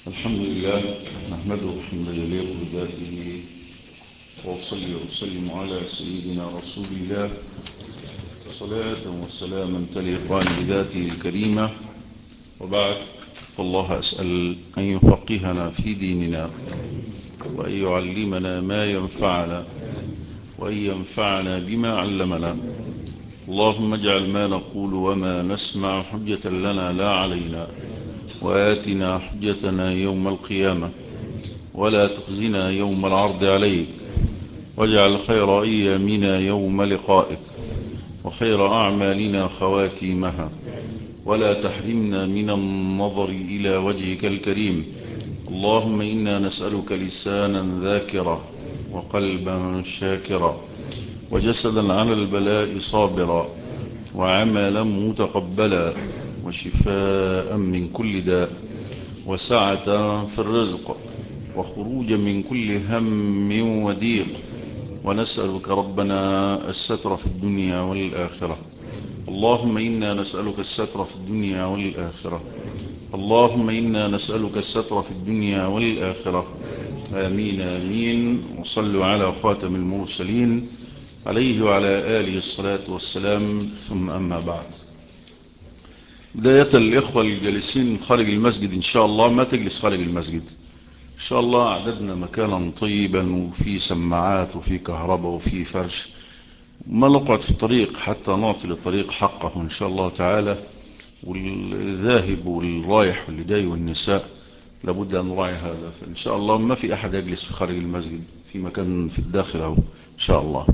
الحمد لله نحمده حمدا يليق بذاته وأصلي وأسلم على سيدنا رسول الله صلاة وسلاما تليقان بذاته الكريمة وبعد فالله أسأل أن يفقهنا في ديننا وأن يعلمنا ما ينفعنا وأن ينفعنا بما علمنا اللهم اجعل ما نقول وما نسمع حجة لنا لا علينا وآتنا حجتنا يوم القيامة ولا تخزنا يوم العرض عليك واجعل خير أيامنا يوم لقائك وخير أعمالنا خواتيمها ولا تحرمنا من النظر إلى وجهك الكريم اللهم إنا نسألك لسانا ذاكرا وقلبا شاكرا وجسدا على البلاء صابرا وعملا متقبلا وشفاء من كل داء وسعة في الرزق وخروجا من كل هم وضيق ونسألك ربنا الستر في الدنيا والآخرة اللهم إنا نسألك الستر في الدنيا والآخرة اللهم إنا نسألك الستر في الدنيا والآخرة آمين آمين وصلوا على خاتم المرسلين عليه وعلى آله الصلاة والسلام ثم أما بعد بداية الإخوة الجالسين خارج المسجد إن شاء الله ما تجلس خارج المسجد إن شاء الله عددنا مكانا طيبا وفي سماعات وفي كهرباء وفي فرش ما نقعد في الطريق حتى نعطي للطريق حقه إن شاء الله تعالى والذاهب والرايح واللي جاي والنساء لابد أن نراعي هذا فإن شاء الله ما في أحد يجلس في خارج المسجد في مكان في الداخل أو إن شاء الله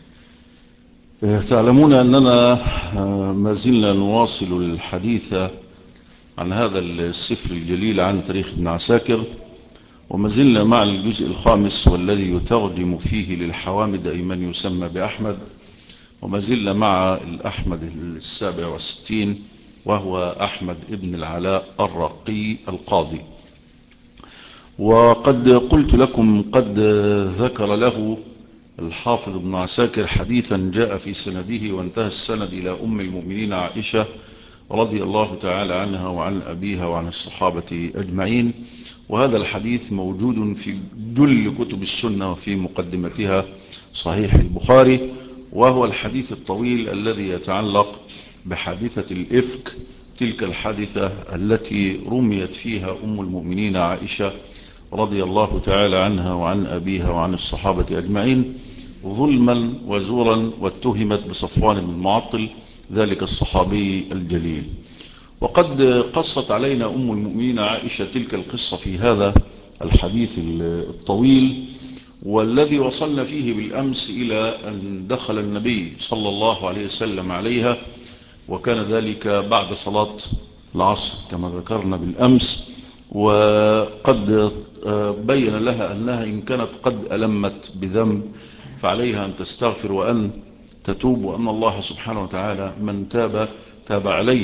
تعلمون أننا ما زلنا نواصل الحديث عن هذا السفر الجليل عن تاريخ ابن عساكر وما زلنا مع الجزء الخامس والذي يترجم فيه للحوامد أي من يسمى بأحمد وما زلنا مع الأحمد السابع والستين وهو أحمد ابن العلاء الرقي القاضي وقد قلت لكم قد ذكر له الحافظ ابن عساكر حديثا جاء في سنده وانتهى السند إلى أم المؤمنين عائشة رضي الله تعالى عنها وعن أبيها وعن الصحابة أجمعين وهذا الحديث موجود في جل كتب السنة وفي مقدمتها صحيح البخاري وهو الحديث الطويل الذي يتعلق بحادثة الإفك تلك الحادثة التي رميت فيها أم المؤمنين عائشة رضي الله تعالى عنها وعن أبيها وعن الصحابة أجمعين ظلما وزورا واتهمت بصفوان بن المعطل ذلك الصحابي الجليل وقد قصت علينا أم المؤمنين عائشة تلك القصة في هذا الحديث الطويل والذي وصلنا فيه بالأمس إلى أن دخل النبي صلى الله عليه وسلم عليها وكان ذلك بعد صلاة العصر كما ذكرنا بالأمس وقد بين لها أنها إن كانت قد ألمت بذنب فعليها أن تستغفر وأن تتوب وأن الله سبحانه وتعالى من تاب تاب عليه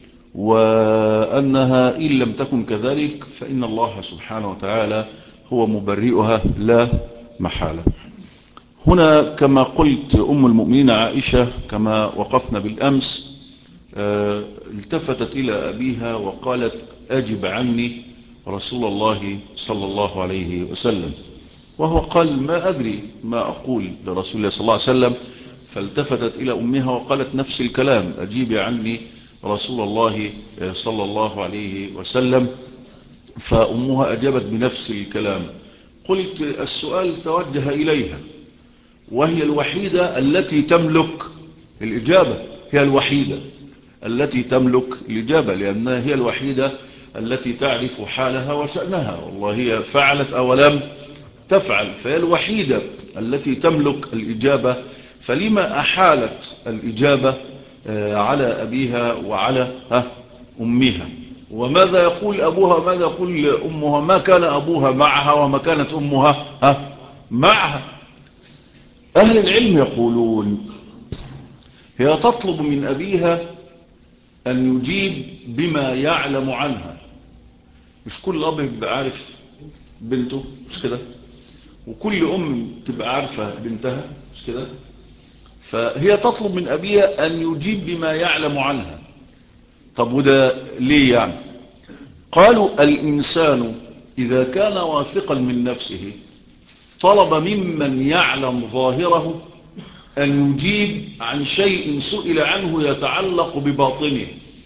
وأنها إن لم تكن كذلك فإن الله سبحانه وتعالى هو مبرئها لا محالة هنا كما قلت أم المؤمنين عائشة كما وقفنا بالأمس التفتت إلى أبيها وقالت أجب عني رسول الله صلى الله عليه وسلم وهو قال ما أدري ما أقول لرسول الله صلى الله عليه وسلم فالتفتت إلى أمها وقالت نفس الكلام أجيب عني رسول الله صلى الله عليه وسلم فأمها أجابت بنفس الكلام قلت السؤال توجه إليها وهي الوحيدة التي تملك الإجابة هي الوحيدة التي تملك الإجابة لأنها هي الوحيدة التي تعرف حالها وشأنها والله هي فعلت أو لم تفعل فهي الوحيدة التي تملك الإجابة فلما أحالت الإجابة على أبيها وعلى أمها وماذا يقول أبوها ماذا يقول أمها ما كان أبوها معها وما كانت أمها معها أهل العلم يقولون هي تطلب من أبيها أن يجيب بما يعلم عنها مش كل أب يبقى عارف بنته مش كده وكل أم تبقى عارفة بنتها مش كده فهي تطلب من أبيها أن يجيب بما يعلم عنها طب وده ليه يعني قالوا الإنسان إذا كان واثقا من نفسه طلب ممن يعلم ظاهره أن يجيب عن شيء سئل عنه يتعلق بباطنه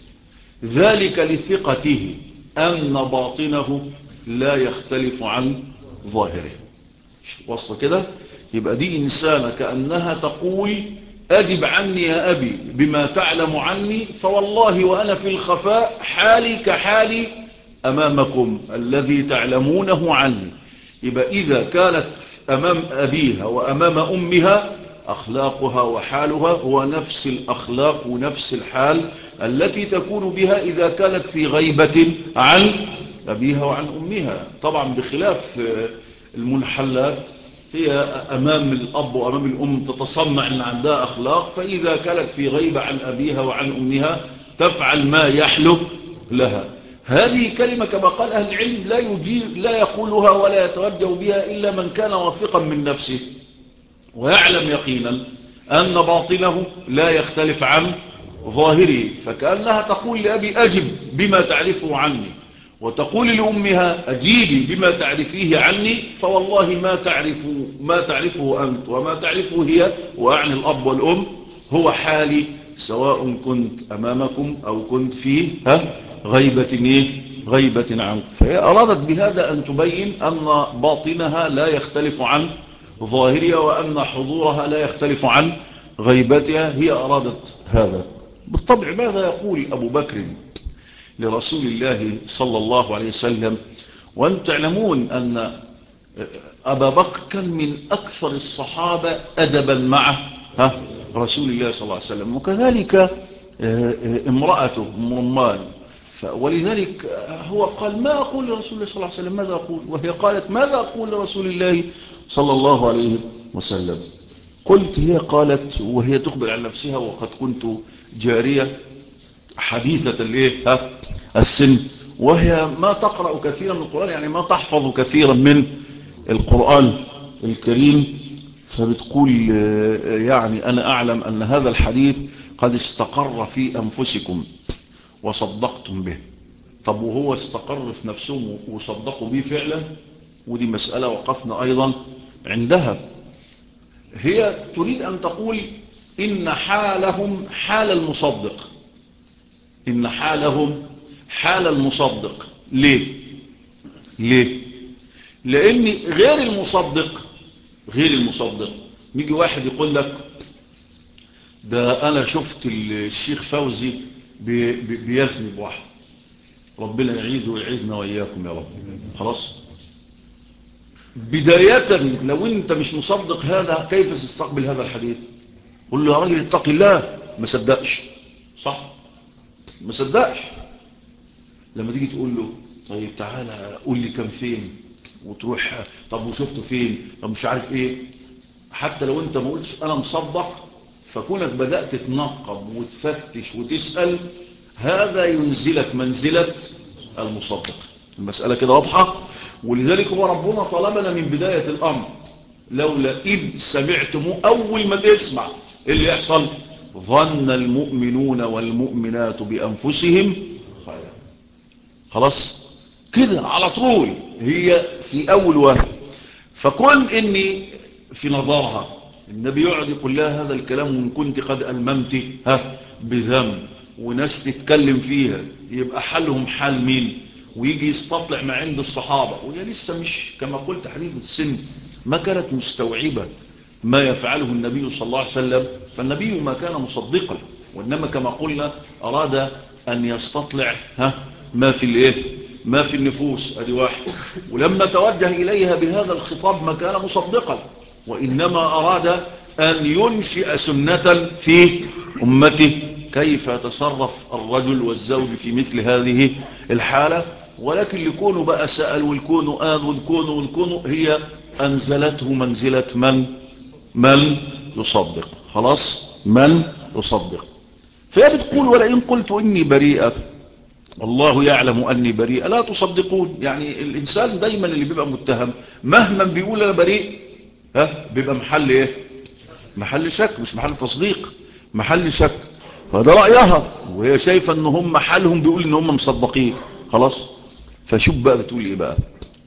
ذلك لثقته أن باطنه لا يختلف عن ظاهره وصل كده يبقى دي إنسانة كأنها تقول أجب عني يا أبي بما تعلم عني فوالله وأنا في الخفاء حالي كحالي أمامكم الذي تعلمونه عني يبقى إذا كانت أمام أبيها وأمام أمها أخلاقها وحالها هو نفس الأخلاق ونفس الحال التي تكون بها إذا كانت في غيبة عن أبيها وعن أمها طبعا بخلاف المنحلات هي أمام الأب وأمام الأم تتصنع أن عندها أخلاق فإذا كانت في غيبة عن أبيها وعن أمها تفعل ما يحلو لها هذه كلمة كما قال أهل العلم لا يجيب لا يقولها ولا يتوجه بها إلا من كان واثقا من نفسه ويعلم يقينا أن باطنه لا يختلف عن ظاهره فكأنها تقول لأبي أجب بما تعرفه عني وتقول لأمها أجيبي بما تعرفيه عني فوالله ما تعرف ما تعرفه أنت وما تعرفه هي وأعني الأب والأم هو حالي سواء كنت أمامكم أو كنت في ها غيبة إيه؟ غيبة عنك فهي أرادت بهذا أن تبين أن باطنها لا يختلف عن ظاهرها وأن حضورها لا يختلف عن غيبتها هي أرادت هذا بالطبع ماذا يقول أبو بكر لرسول الله صلى الله عليه وسلم وأنتم تعلمون أن أبا بكر كان من أكثر الصحابة أدبا مع ها رسول الله صلى الله عليه وسلم وكذلك امرأته مرمان ولذلك هو قال ما أقول لرسول الله صلى الله عليه وسلم ماذا أقول وهي قالت ماذا أقول لرسول الله صلى الله عليه وسلم قلت هي قالت وهي تخبر عن نفسها وقد كنت جارية حديثة الايه السن وهي ما تقرأ كثيرا من القرآن يعني ما تحفظ كثيرا من القرآن الكريم فبتقول يعني أنا أعلم أن هذا الحديث قد استقر في أنفسكم وصدقتم به طب وهو استقر في نفسهم وصدقوا به فعلا ودي مسألة وقفنا أيضا عندها هي تريد أن تقول إن حالهم حال المصدق إن حالهم حال المصدق ليه ليه لأن غير المصدق غير المصدق يجي واحد يقول لك ده أنا شفت الشيخ فوزي بيذنب واحد ربنا يعيذ ويعيذنا وإياكم يا رب خلاص بداية لو انت مش مصدق هذا كيف تستقبل هذا الحديث قل له يا راجل اتق الله ما صدقش صح ما صدقش لما تيجي تقول له طيب تعالى قول لي كان فين وتروح طب وشفته فين طب مش عارف ايه حتى لو انت ما قلتش انا مصدق فكونك بدأت تنقب وتفتش وتسأل هذا ينزلك منزلة المصدق المسألة كده واضحة ولذلك هو ربنا طلبنا من بداية الأمر لولا إذ سمعتم أول ما تسمع اللي يحصل ظن المؤمنون والمؤمنات بأنفسهم خيرا خلاص كده على طول هي في أول وهم فكن إني في نظرها النبي يقعد يقول لها هذا الكلام وإن كنت قد ألممت ها بذنب وناس تتكلم فيها يبقى حالهم حال مين ويجي يستطلع ما عند الصحابة وهي لسه مش كما قلت حديث السن ما كانت مستوعبة ما يفعله النبي صلى الله عليه وسلم فالنبي ما كان مصدقا وإنما كما قلنا أراد أن يستطلع ها ما في الايه ما في النفوس ادي واحد ولما توجه إليها بهذا الخطاب ما كان مصدقا وإنما أراد أن ينشئ سنة في أمته كيف يتصرف الرجل والزوج في مثل هذه الحالة ولكن لكونه بقى سأل والكون آذ والكون والكون هي أنزلته منزلة من من يصدق خلاص من يصدق فهي بتقول ولئن قلت إني بريئة والله يعلم أني بريئة لا تصدقون يعني الإنسان دايما اللي بيبقى متهم مهما بيقول أنا بريء ها بيبقى محل إيه محل شك مش محل تصديق محل شك فده رأيها وهي شايفة ان هم حالهم بيقول ان هم مصدقين خلاص فشوف بقى بتقول ايه بقى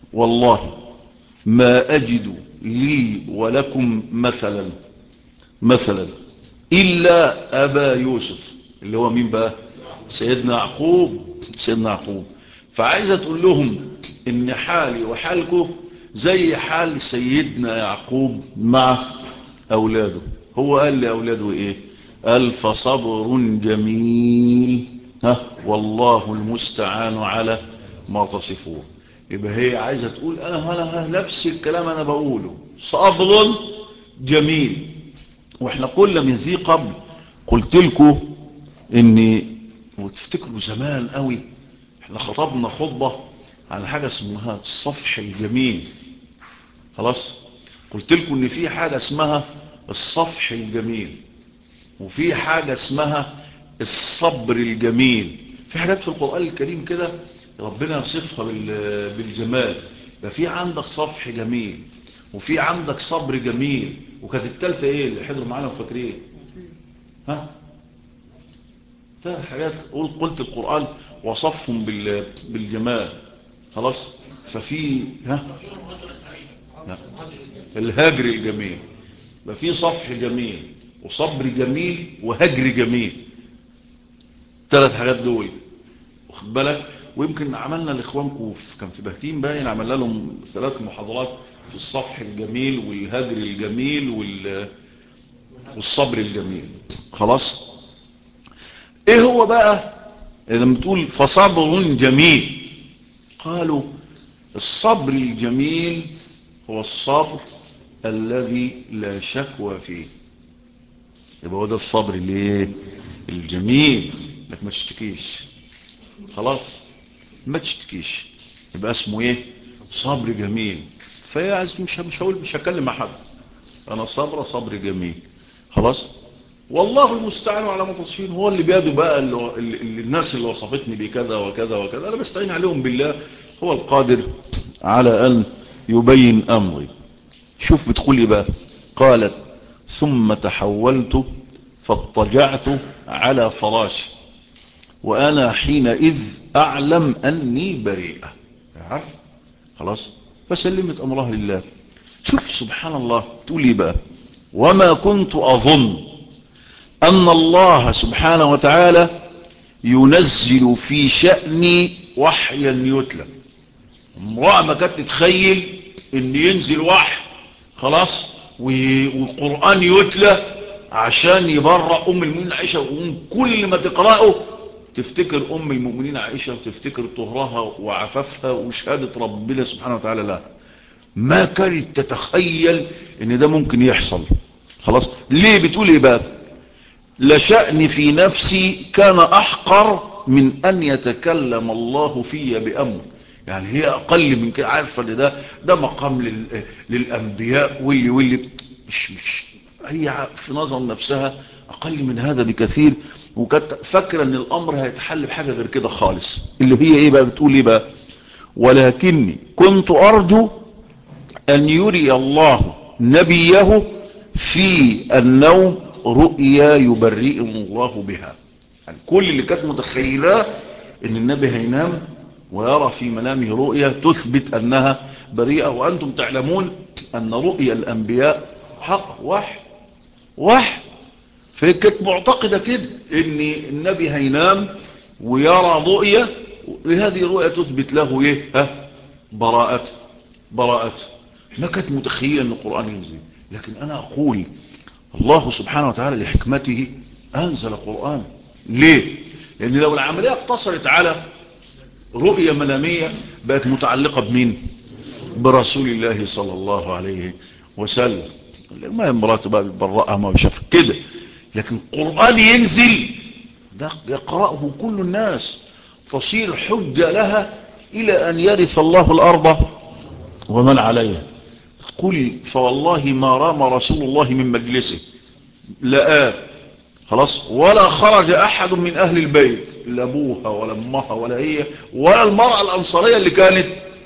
والله ما أجد لي ولكم مثلا مثلا إلا أبا يوسف اللي هو مين بقى سيدنا يعقوب سيدنا يعقوب فعايزة تقول لهم ان حالي وحالكم زي حال سيدنا يعقوب مع أولاده هو قال لأولاده إيه قال فصبر جميل ها والله المستعان على ما تصفون يبقى هي عايزة تقول أنا هلا نفس الكلام أنا بقوله صبر جميل وإحنا قلنا من ذي قبل قلت لكم إني وتفتكروا زمان قوي إحنا خطبنا خطبة على حاجة اسمها الصفح الجميل خلاص قلت لكم إن في حاجة اسمها الصفح الجميل وفي حاجة اسمها الصبر الجميل في حاجات في القرآن الكريم كده ربنا يصفها بالجمال ففي عندك صفح جميل وفي عندك صبر جميل وكانت التالتة ايه اللي حضروا معانا وفاكرين ها ثلاث حاجات قلت القرآن وصفهم بالجمال خلاص ففي ها لا. الهجر الجميل ففي صفح جميل وصبر جميل وهجر جميل ثلاث حاجات دول واخد بالك ويمكن عملنا لاخوانكم كان في بهتين باين عملنا لهم ثلاث محاضرات في الصفح الجميل والهجر الجميل وال والصبر الجميل خلاص ايه هو بقى لما تقول فصبر جميل قالوا الصبر الجميل هو الصبر الذي لا شكوى فيه يبقى هو ده الصبر اللي الجميل انك ما تشتكيش خلاص ما تشتكيش يبقى اسمه ايه صبر جميل فيا مش مش هقول مش هكلم مع حد انا صبر صبر جميل خلاص والله المستعان على متصفين هو اللي بيده بقى اللي اللي الناس اللي وصفتني بكذا وكذا وكذا انا بستعين عليهم بالله هو القادر على ان يبين امري شوف بتقولي بقى قالت ثم تحولت فاضطجعت على فراشي وأنا حينئذ أعلم أني بريئة عارف خلاص فسلمت أمرها لله شوف سبحان الله تقولي بقى وما كنت أظن أن الله سبحانه وتعالى ينزل في شأني وحيا يتلى امرأة ما كانت تتخيل ان ينزل وحي خلاص والقرآن يتلى عشان يبرأ أم المؤمنين عائشة وكل ما تقرأه تفتكر أم المؤمنين عائشة وتفتكر طهرها وعفافها وشهادة ربنا سبحانه وتعالى لها ما كانت تتخيل ان ده ممكن يحصل خلاص ليه بتقول ايه بقى لشأني في نفسي كان أحقر من أن يتكلم الله في بأمر يعني هي أقل من كده عارفة ان ده ده مقام لل... للأنبياء واللي واللي مش مش هي في نظر نفسها أقل من هذا بكثير وكانت فاكرة ان الأمر هيتحل بحاجة غير كده خالص اللي هي ايه بقى بتقول ايه بقى ولكني كنت أرجو أن يري الله نبيه في النوم رؤيا يبرئ الله بها يعني كل اللي كانت متخيلاه ان النبي هينام ويرى في منامه رؤيا تثبت أنها بريئة وأنتم تعلمون أن رؤيا الأنبياء حق وحي وحي فهي كانت معتقدة كده ان النبي هينام ويرى رؤيا لهذه الرؤيا تثبت له ايه ها براءته براءته ما كانت متخيلة ان القرآن ينزل لكن انا اقول الله سبحانه وتعالى لحكمته انزل القرآن ليه لان لو العملية اقتصرت على رؤية منامية بقت متعلقة بمين برسول الله صلى الله عليه وسلم ما امراته بقى بتبرأها ما بشاف كده لكن القرآن ينزل ده يقرأه كل الناس تصير حجة لها إلى أن يرث الله الأرض ومن عليها قل فوالله ما رام رسول الله من مجلسه لا خلاص ولا خرج أحد من أهل البيت لا أبوها ولا أمها ولا هي ولا المرأة الأنصارية اللي كانت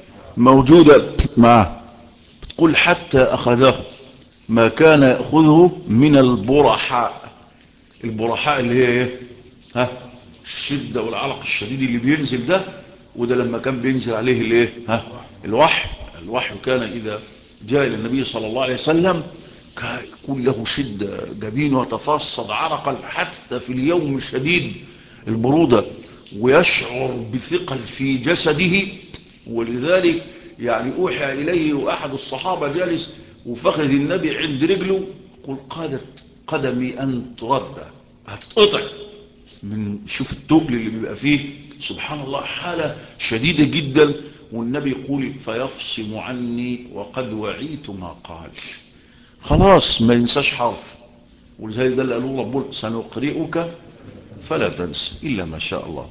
موجودة معه تقول حتى أخذه ما كان يأخذه من البرحاء البرحاء اللي هي ايه ها الشدة والعلق الشديد اللي بينزل ده وده لما كان بينزل عليه الايه ها الوحي الوحي كان إذا جاء إلى النبي صلى الله عليه وسلم يكون له شدة جبين وتفصد عرقا حتى في اليوم شديد البرودة ويشعر بثقل في جسده ولذلك يعني أوحى إليه وأحد الصحابة جالس وفخذ النبي عند رجله قل قادت قدمي أن ترد هتتقطع من شوف التقل اللي بيبقى فيه سبحان الله حالة شديدة جدا والنبي يقول فيفصم عني وقد وعيت ما قال خلاص ما ينساش حرف ولذلك ده اللي قالوا ربنا سنقرئك فلا تنسى إلا ما شاء الله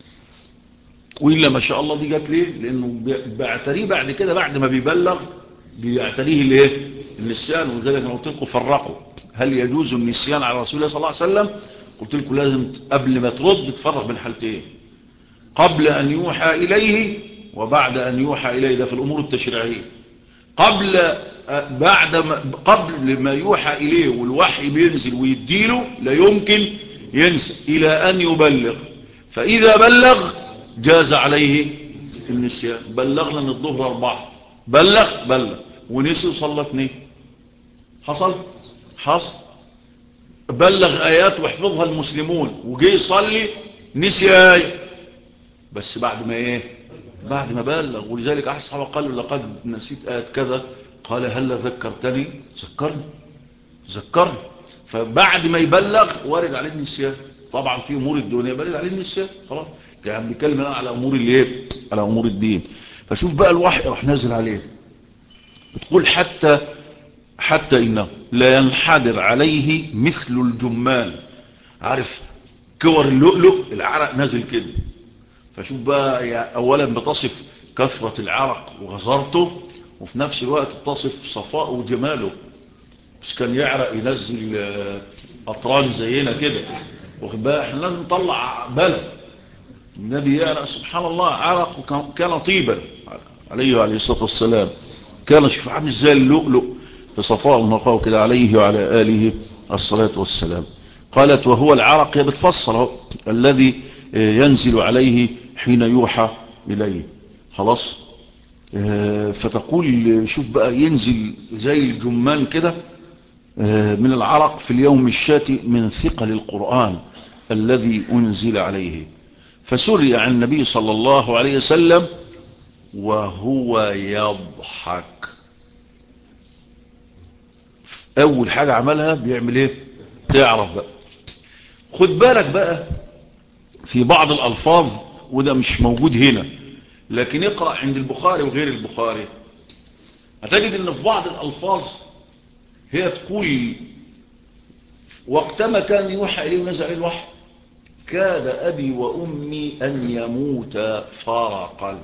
وإلا ما شاء الله دي جت ليه لأنه بيعتريه بعد كده بعد ما بيبلغ بيعتريه الايه النسيان وذلك انا قلت لكم فرقوا هل يجوز النسيان على رسول الله صلى الله عليه وسلم قلت لكم لازم قبل ما ترد تفرق بين حالتين قبل أن يوحى إليه وبعد أن يوحى إليه ده في الأمور التشريعية قبل بعد ما قبل ما يوحى إليه والوحي بينزل ويديله لا يمكن ينسى إلى أن يبلغ فإذا بلغ جاز عليه النسيان بلغنا من الظهر أربعة بلغ بلغ ونسي وصلى اثنين حصل حصل بلغ آيات واحفظها المسلمون وجي يصلي نسي آية بس بعد ما ايه بعد ما بلغ ولذلك أحد الصحابة قالوا لقد نسيت آيات كذا قال هل ذكرتني ذكرني ذكرني فبعد ما يبلغ وارد عليه النسيان طبعا في أمور الدنيا وارد عليه النسيان خلاص يعني بنتكلم على أمور الايه على أمور الدين فشوف بقى الوحي راح نازل عليه بتقول حتى حتى إنه لا ينحدر عليه مثل الجمال عارف كور اللؤلؤ العرق نازل كده فشوف بقى يعني أولا بتصف كثرة العرق وغزارته وفي نفس الوقت بتصف صفاء وجماله مش كان يعرق ينزل أطران زينا كده واخد بقى احنا لازم نطلع بلد النبي يعرق سبحان الله عرق وكان طيبا عليه وعليه الصلاة والسلام كان شوف عامل زي اللؤلؤ في صفاء ونقاء كده عليه وعلى آله الصلاة والسلام قالت وهو العرق بتفصل الذي ينزل عليه حين يوحى إليه خلاص فتقول شوف بقى ينزل زي الجمان كده من العرق في اليوم الشاتي من ثقل القرآن الذي أنزل عليه فسري عن النبي صلى الله عليه وسلم وهو يضحك اول حاجة عملها بيعمل ايه تعرف بقى خد بالك بقى في بعض الالفاظ وده مش موجود هنا لكن اقرأ عند البخاري وغير البخاري هتجد ان في بعض الالفاظ هي تقول وقتما كان يوحى اليه ونزل عليه الوحي كاد ابي وامي ان يموت فرقا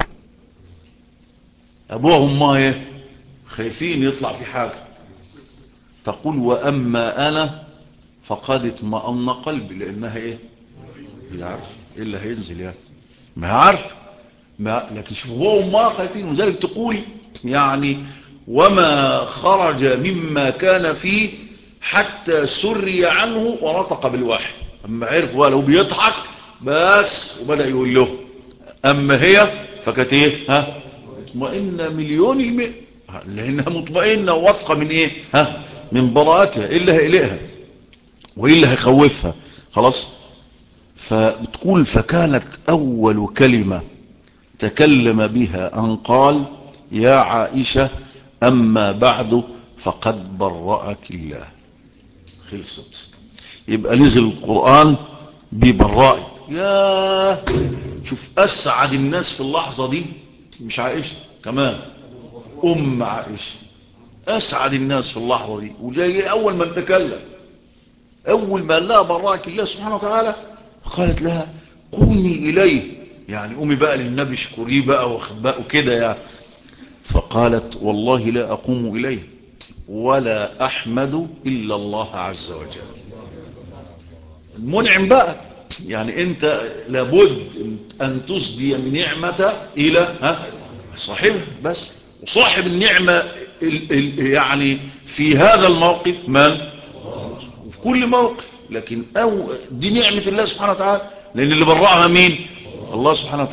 ابوهم ما ايه خايفين يطلع في حاجة تقول واما انا فقد اطمأن قلبي لانها ايه هي عارف ايه اللي هينزل يعني ما عارف ما لكن شوف ابوهم ما خايفين وذلك تقول يعني وما خرج مما كان فيه حتى سري عنه ونطق بالوحي اما عرف لو بيضحك بس وبدأ يقول له اما هي فكانت ايه ها مطمئنة مليون المئة لانها مطمئنة وواثقة من ايه ها من براءتها ايه اللي هيقلقها وايه اللي هيخوفها خلاص فبتقول فكانت اول كلمة تكلم بها ان قال يا عائشة اما بعد فقد برأك الله خلصت يبقى نزل القرآن ببرائك يا شوف اسعد الناس في اللحظة دي مش عائشة كمان ام عائشة اسعد الناس في اللحظة دي وجاي اول ما تكلم اول ما قال لها براك الله سبحانه وتعالى قالت لها قومي اليه يعني قومي بقى للنبي اشكريه بقى وخباء وكده يعني فقالت والله لا اقوم اليه ولا احمد الا الله عز وجل المنعم بقى يعني انت لابد ان تسدي النعمة الى ها صاحبها بس وصاحب النعمة ال ال يعني في هذا الموقف من وفي كل موقف لكن أو دي نعمة الله سبحانه وتعالى لأن اللي برأها مين الله سبحانه وتعالى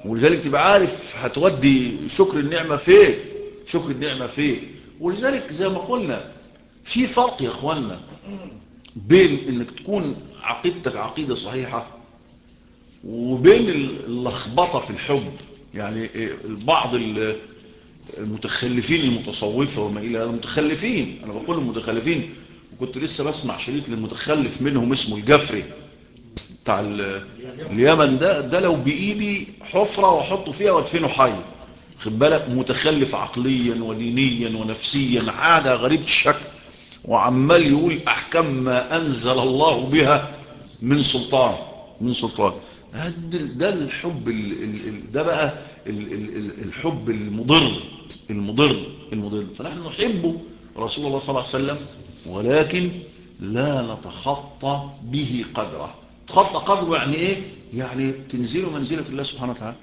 ولذلك تبقى عارف هتودي شكر النعمة فين شكر النعمة فين ولذلك زي ما قلنا في فرق يا اخوانا بين انك تكون عقيدتك عقيدة صحيحة وبين اللخبطة في الحب يعني بعض المتخلفين المتصوفة وما إلى هذا المتخلفين أنا بقول المتخلفين وكنت لسه بسمع شريط للمتخلف منهم اسمه الجفري بتاع اليمن ده ده لو بإيدي حفرة وأحطه فيها وادفنه حي خد بالك متخلف عقليا ودينيا ونفسيا حاجة غريبة الشكل وعمال يقول أحكام ما أنزل الله بها من سلطان من سلطان ده الحب ده بقى الحب المضر المضر المضر فنحن نحب رسول الله صلى الله عليه وسلم ولكن لا نتخطى به قدره تخطى قدره يعني ايه يعني تنزله منزلة الله سبحانه وتعالى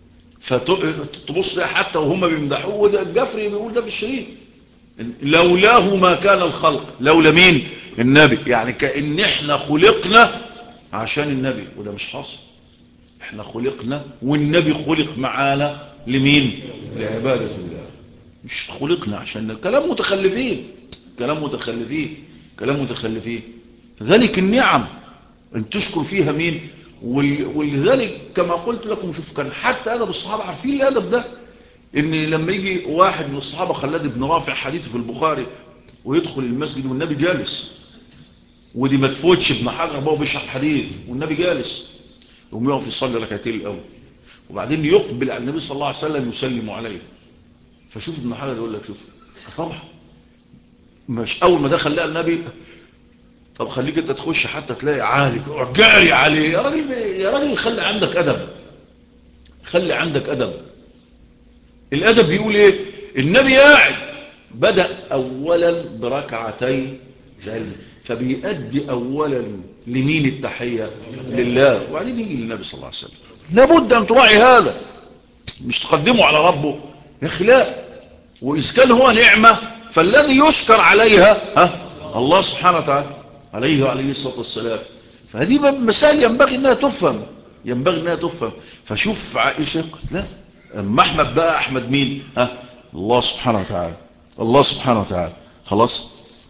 فتبص حتى وهم بيمدحوه وده الجفري بيقول ده في الشريط لولاه ما كان الخلق لولا مين النبي يعني كأن احنا خلقنا عشان النبي وده مش حاصل احنا خلقنا والنبي خلق معانا لمين لعبادة الله مش خلقنا عشان كلام متخلفين كلام متخلفين كلام متخلفين ذلك النعم ان تشكر فيها مين ولذلك كما قلت لكم شوف كان حتى أدب الصحابة عارفين الأدب ده ان لما يجي واحد من الصحابة خلاد بن رافع حديث في البخاري ويدخل المسجد والنبي جالس ودي ما تفوتش ابن حجر بقى بيشرح حديث والنبي جالس يقوم يقف يصلي ركعتين الاول وبعدين يقبل على النبي صلى الله عليه وسلم يسلم عليه فشوف ابن حجر يقول لك شوف طبعا مش اول ما دخل لقى النبي طب خليك انت تخش حتى تلاقي عالي جاري عليه يا راجل يا راجل خلي عندك ادب خلي عندك ادب الادب بيقول ايه النبي قاعد بدا اولا بركعتين جل فبيؤدي اولا لمين التحيه لله وبعدين يجي للنبي صلى الله عليه وسلم لابد ان تراعي هذا مش تقدمه على ربه يا اخي لا واذا كان هو نعمه فالذي يشكر عليها ها الله سبحانه وتعالى عليه وعليه الصلاة والسلام فهذه مسائل ينبغي انها تفهم ينبغي انها تفهم فشوف عائشة لا اما احمد بقى احمد مين ها الله سبحانه وتعالى الله سبحانه وتعالى خلاص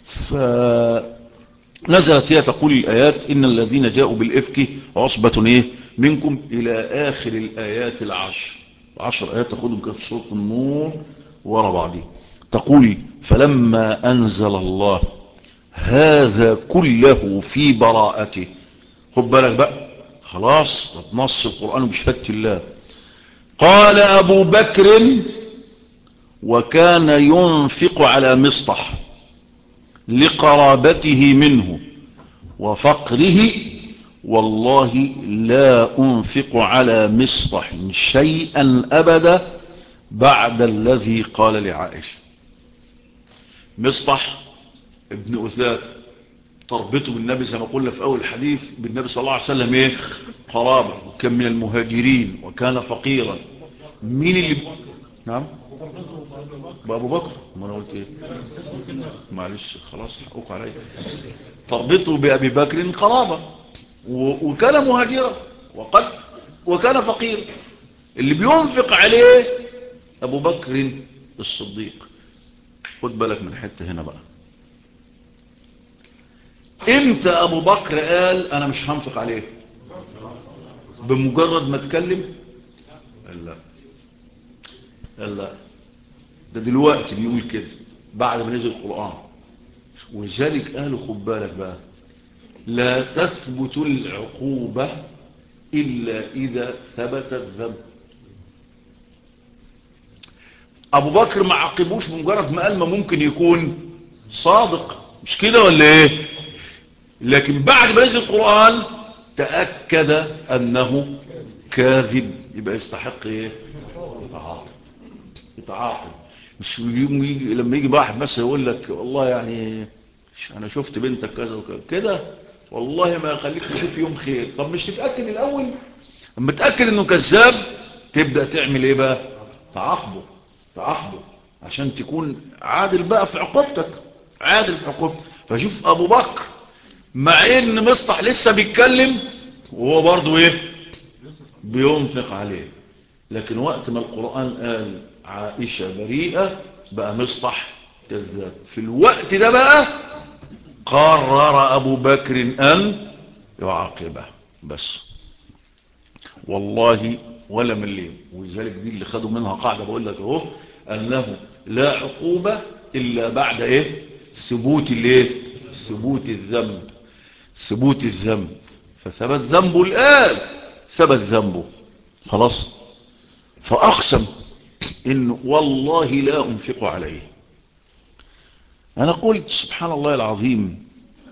فنزلت هي تقول الآيات إن الذين جاءوا بالإفك عصبة إيه منكم إلى آخر الآيات العشر عشر آيات تأخذهم كيف سورة النور ورا بعضها تقول فلما أنزل الله هذا كله في براءته خد بالك بقى خلاص نص القرآن بشهادة الله قال أبو بكر وكان ينفق على مصطح لقرابته منه وفقره والله لا أنفق على مصطح شيئا أبدا بعد الذي قال لعائشة مصطح ابن أثاث تربطه بالنبي زي ما قلنا في أول الحديث بالنبي صلى الله عليه وسلم إيه قرابة وكان من المهاجرين وكان فقيرا مين اللي نعم بأبو بكر ما أنا قلت إيه معلش خلاص حقوق علي تربطه بأبي بكر قرابة وكان مهاجرا وقد وكان فقيرا اللي بينفق عليه أبو بكر الصديق خد بالك من حتة هنا بقى امتى ابو بكر قال انا مش هنفق عليه بمجرد ما اتكلم لا لا ده دلوقتي بيقول كده بعد ما نزل القرآن ولذلك قالوا خد بالك بقى لا تثبت العقوبة إلا إذا ثبت الذنب أبو بكر ما عاقبوش بمجرد ما قال ما ممكن يكون صادق مش كده ولا ايه لكن بعد ما نزل القرآن تأكد أنه كاذب يبقى يستحق ايه يتعاقب يتعاقب مش يجي لما يجي واحد مثلا يقول لك والله يعني انا شفت بنتك كذا وكذا كده والله ما يخليك تشوف يوم خير طب مش تتأكد الأول اما تأكد انه كذاب تبدأ تعمل ايه بقى تعاقبه تعاقبه عشان تكون عادل بقى في عقوبتك عادل في عقوبتك فشوف ابو بكر مع ان مصطح لسه بيتكلم وهو برضو ايه بينفق عليه لكن وقت ما القرآن قال عائشة بريئة بقى مصطح كذاب في الوقت ده بقى قرر أبو بكر أن يعاقبه بس والله ولا مليم ولذلك دي اللي خدوا منها قاعدة بقول لك اهو أنه لا عقوبة إلا بعد إيه ثبوت الايه ثبوت الذنب ثبوت الذنب فثبت ذنبه الآن ثبت ذنبه خلاص فأقسم إنه والله لا أنفق عليه أنا قلت سبحان الله العظيم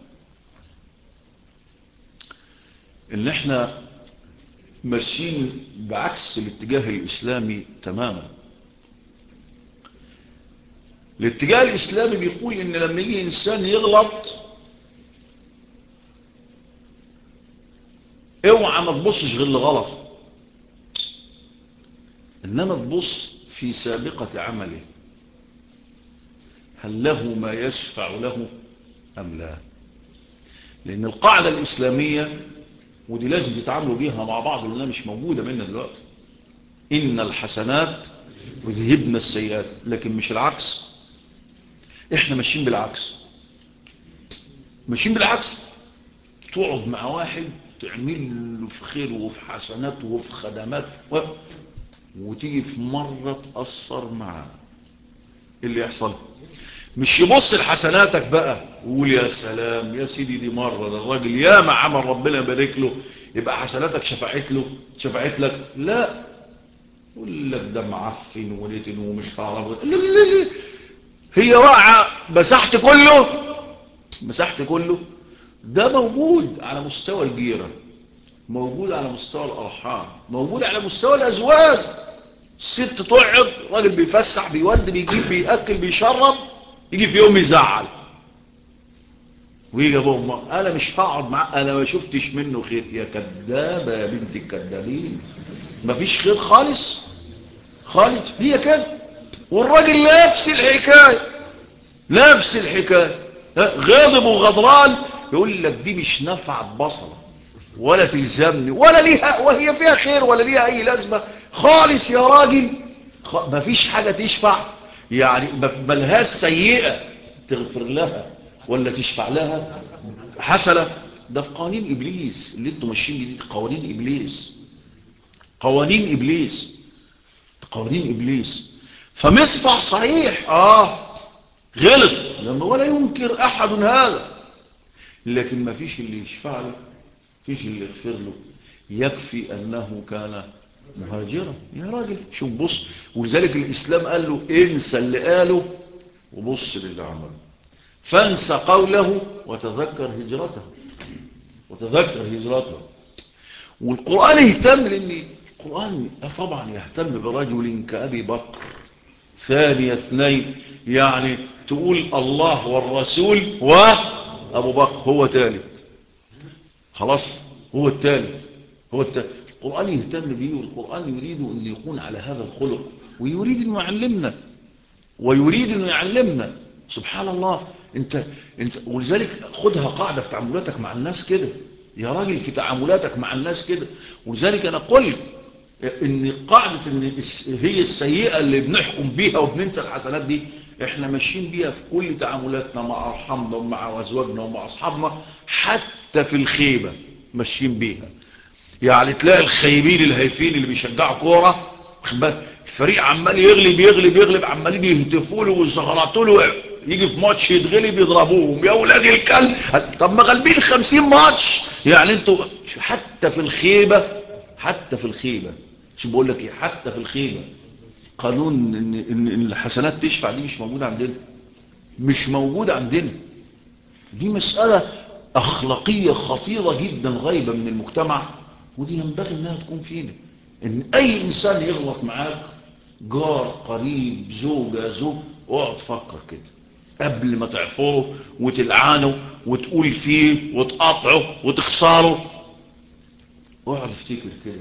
إن إحنا ماشيين بعكس الاتجاه الإسلامي تماما الاتجاه الإسلامي بيقول إن لما يجي إنسان يغلط اوعى ما تبصش غير لغلط إنما تبص في سابقة عمله هل له ما يشفع له أم لا لأن القاعدة الإسلامية ودي لازم تتعاملوا بيها مع بعض لأنها مش موجودة منا دلوقتي إن الحسنات يذهبن السيئات لكن مش العكس إحنا ماشيين بالعكس ماشيين بالعكس تقعد مع واحد تعمل له في خير وفي حسنات وفي خدمات و... وتيجي في مرة تأثر معاه اللي يحصل مش يبص لحسناتك بقى ويقول يا سلام يا سيدي دي مرة ده الراجل يا ما عمل ربنا يبارك له يبقى حسناتك شفعت له شفعت لك لا يقول لك ده معفن ونتن ومش هعرف لا لا لا هي واقعة مسحت كله مسحت كله ده موجود على مستوى الجيرة موجود على مستوى الأرحام موجود على مستوى الأزواج الست تقعد راجل بيفسح بيود بيجيب بيأكل بيشرب يجي في يوم يزعل ويجي ابو امه انا مش هقعد معاه انا ما شفتش منه خير يا كدابه يا بنت الكدابين مفيش خير خالص خالص هي كده والراجل نفس الحكايه نفس الحكايه غاضب وغضران يقول لك دي مش نافعه بصله ولا تلزمني ولا ليها وهي فيها خير ولا ليها اي لازمه خالص يا راجل خ... مفيش حاجه تشفع يعني ملهاش سيئة تغفر لها ولا تشفع لها حسنة ده في قوانين إبليس اللي انتم ماشيين جديد قوانين إبليس قوانين إبليس قوانين إبليس فمصفح صحيح آه غلط لما ولا ينكر أحد هذا لكن ما فيش اللي يشفع له فيش اللي يغفر له يكفي أنه كان مهاجرة يا راجل شوف بص ولذلك الإسلام قال له انسى اللي قاله وبص للي عمله فانسى قوله وتذكر هجرته وتذكر هجرته والقرآن يهتم لأن القرآن طبعا يهتم برجل كأبي بكر ثاني اثنين يعني تقول الله والرسول وأبو بكر هو ثالث خلاص هو الثالث هو الثالث القرآن يهتم به والقرآن يريد أن يكون على هذا الخلق ويريد أن يعلمنا ويريد أن يعلمنا سبحان الله انت انت ولذلك خدها قاعدة في تعاملاتك مع الناس كده يا راجل في تعاملاتك مع الناس كده ولذلك أنا قلت ان قاعدة ان هي السيئة اللي بنحكم بيها وبننسى الحسنات دي احنا ماشيين بيها في كل تعاملاتنا مع ارحامنا ومع ازواجنا ومع اصحابنا حتى في الخيبة ماشيين بيها يعني تلاقي الخيبين الهيفين اللي بيشجعوا كورة الفريق عمال يغلب يغلب يغلب عمالين يهتفوا له ويزغرطوا له يجي في ماتش يتغلب يضربوهم يا ولاد الكلب طب ما غالبين 50 ماتش يعني انتوا حتى في الخيبة حتى في الخيبة شو بقول لك ايه حتى في الخيبة قانون ان, إن, إن الحسنات تشفع دي مش موجودة عندنا مش موجودة عندنا دي مسألة أخلاقية خطيرة جدا غايبة من المجتمع ودي ينبغي انها تكون فينا ان اي انسان يغلط معاك جار قريب زوجة زوج اقعد فكر كده قبل ما تعفره وتلعنه وتقول فيه وتقاطعه وتخسره اقعد افتكر كده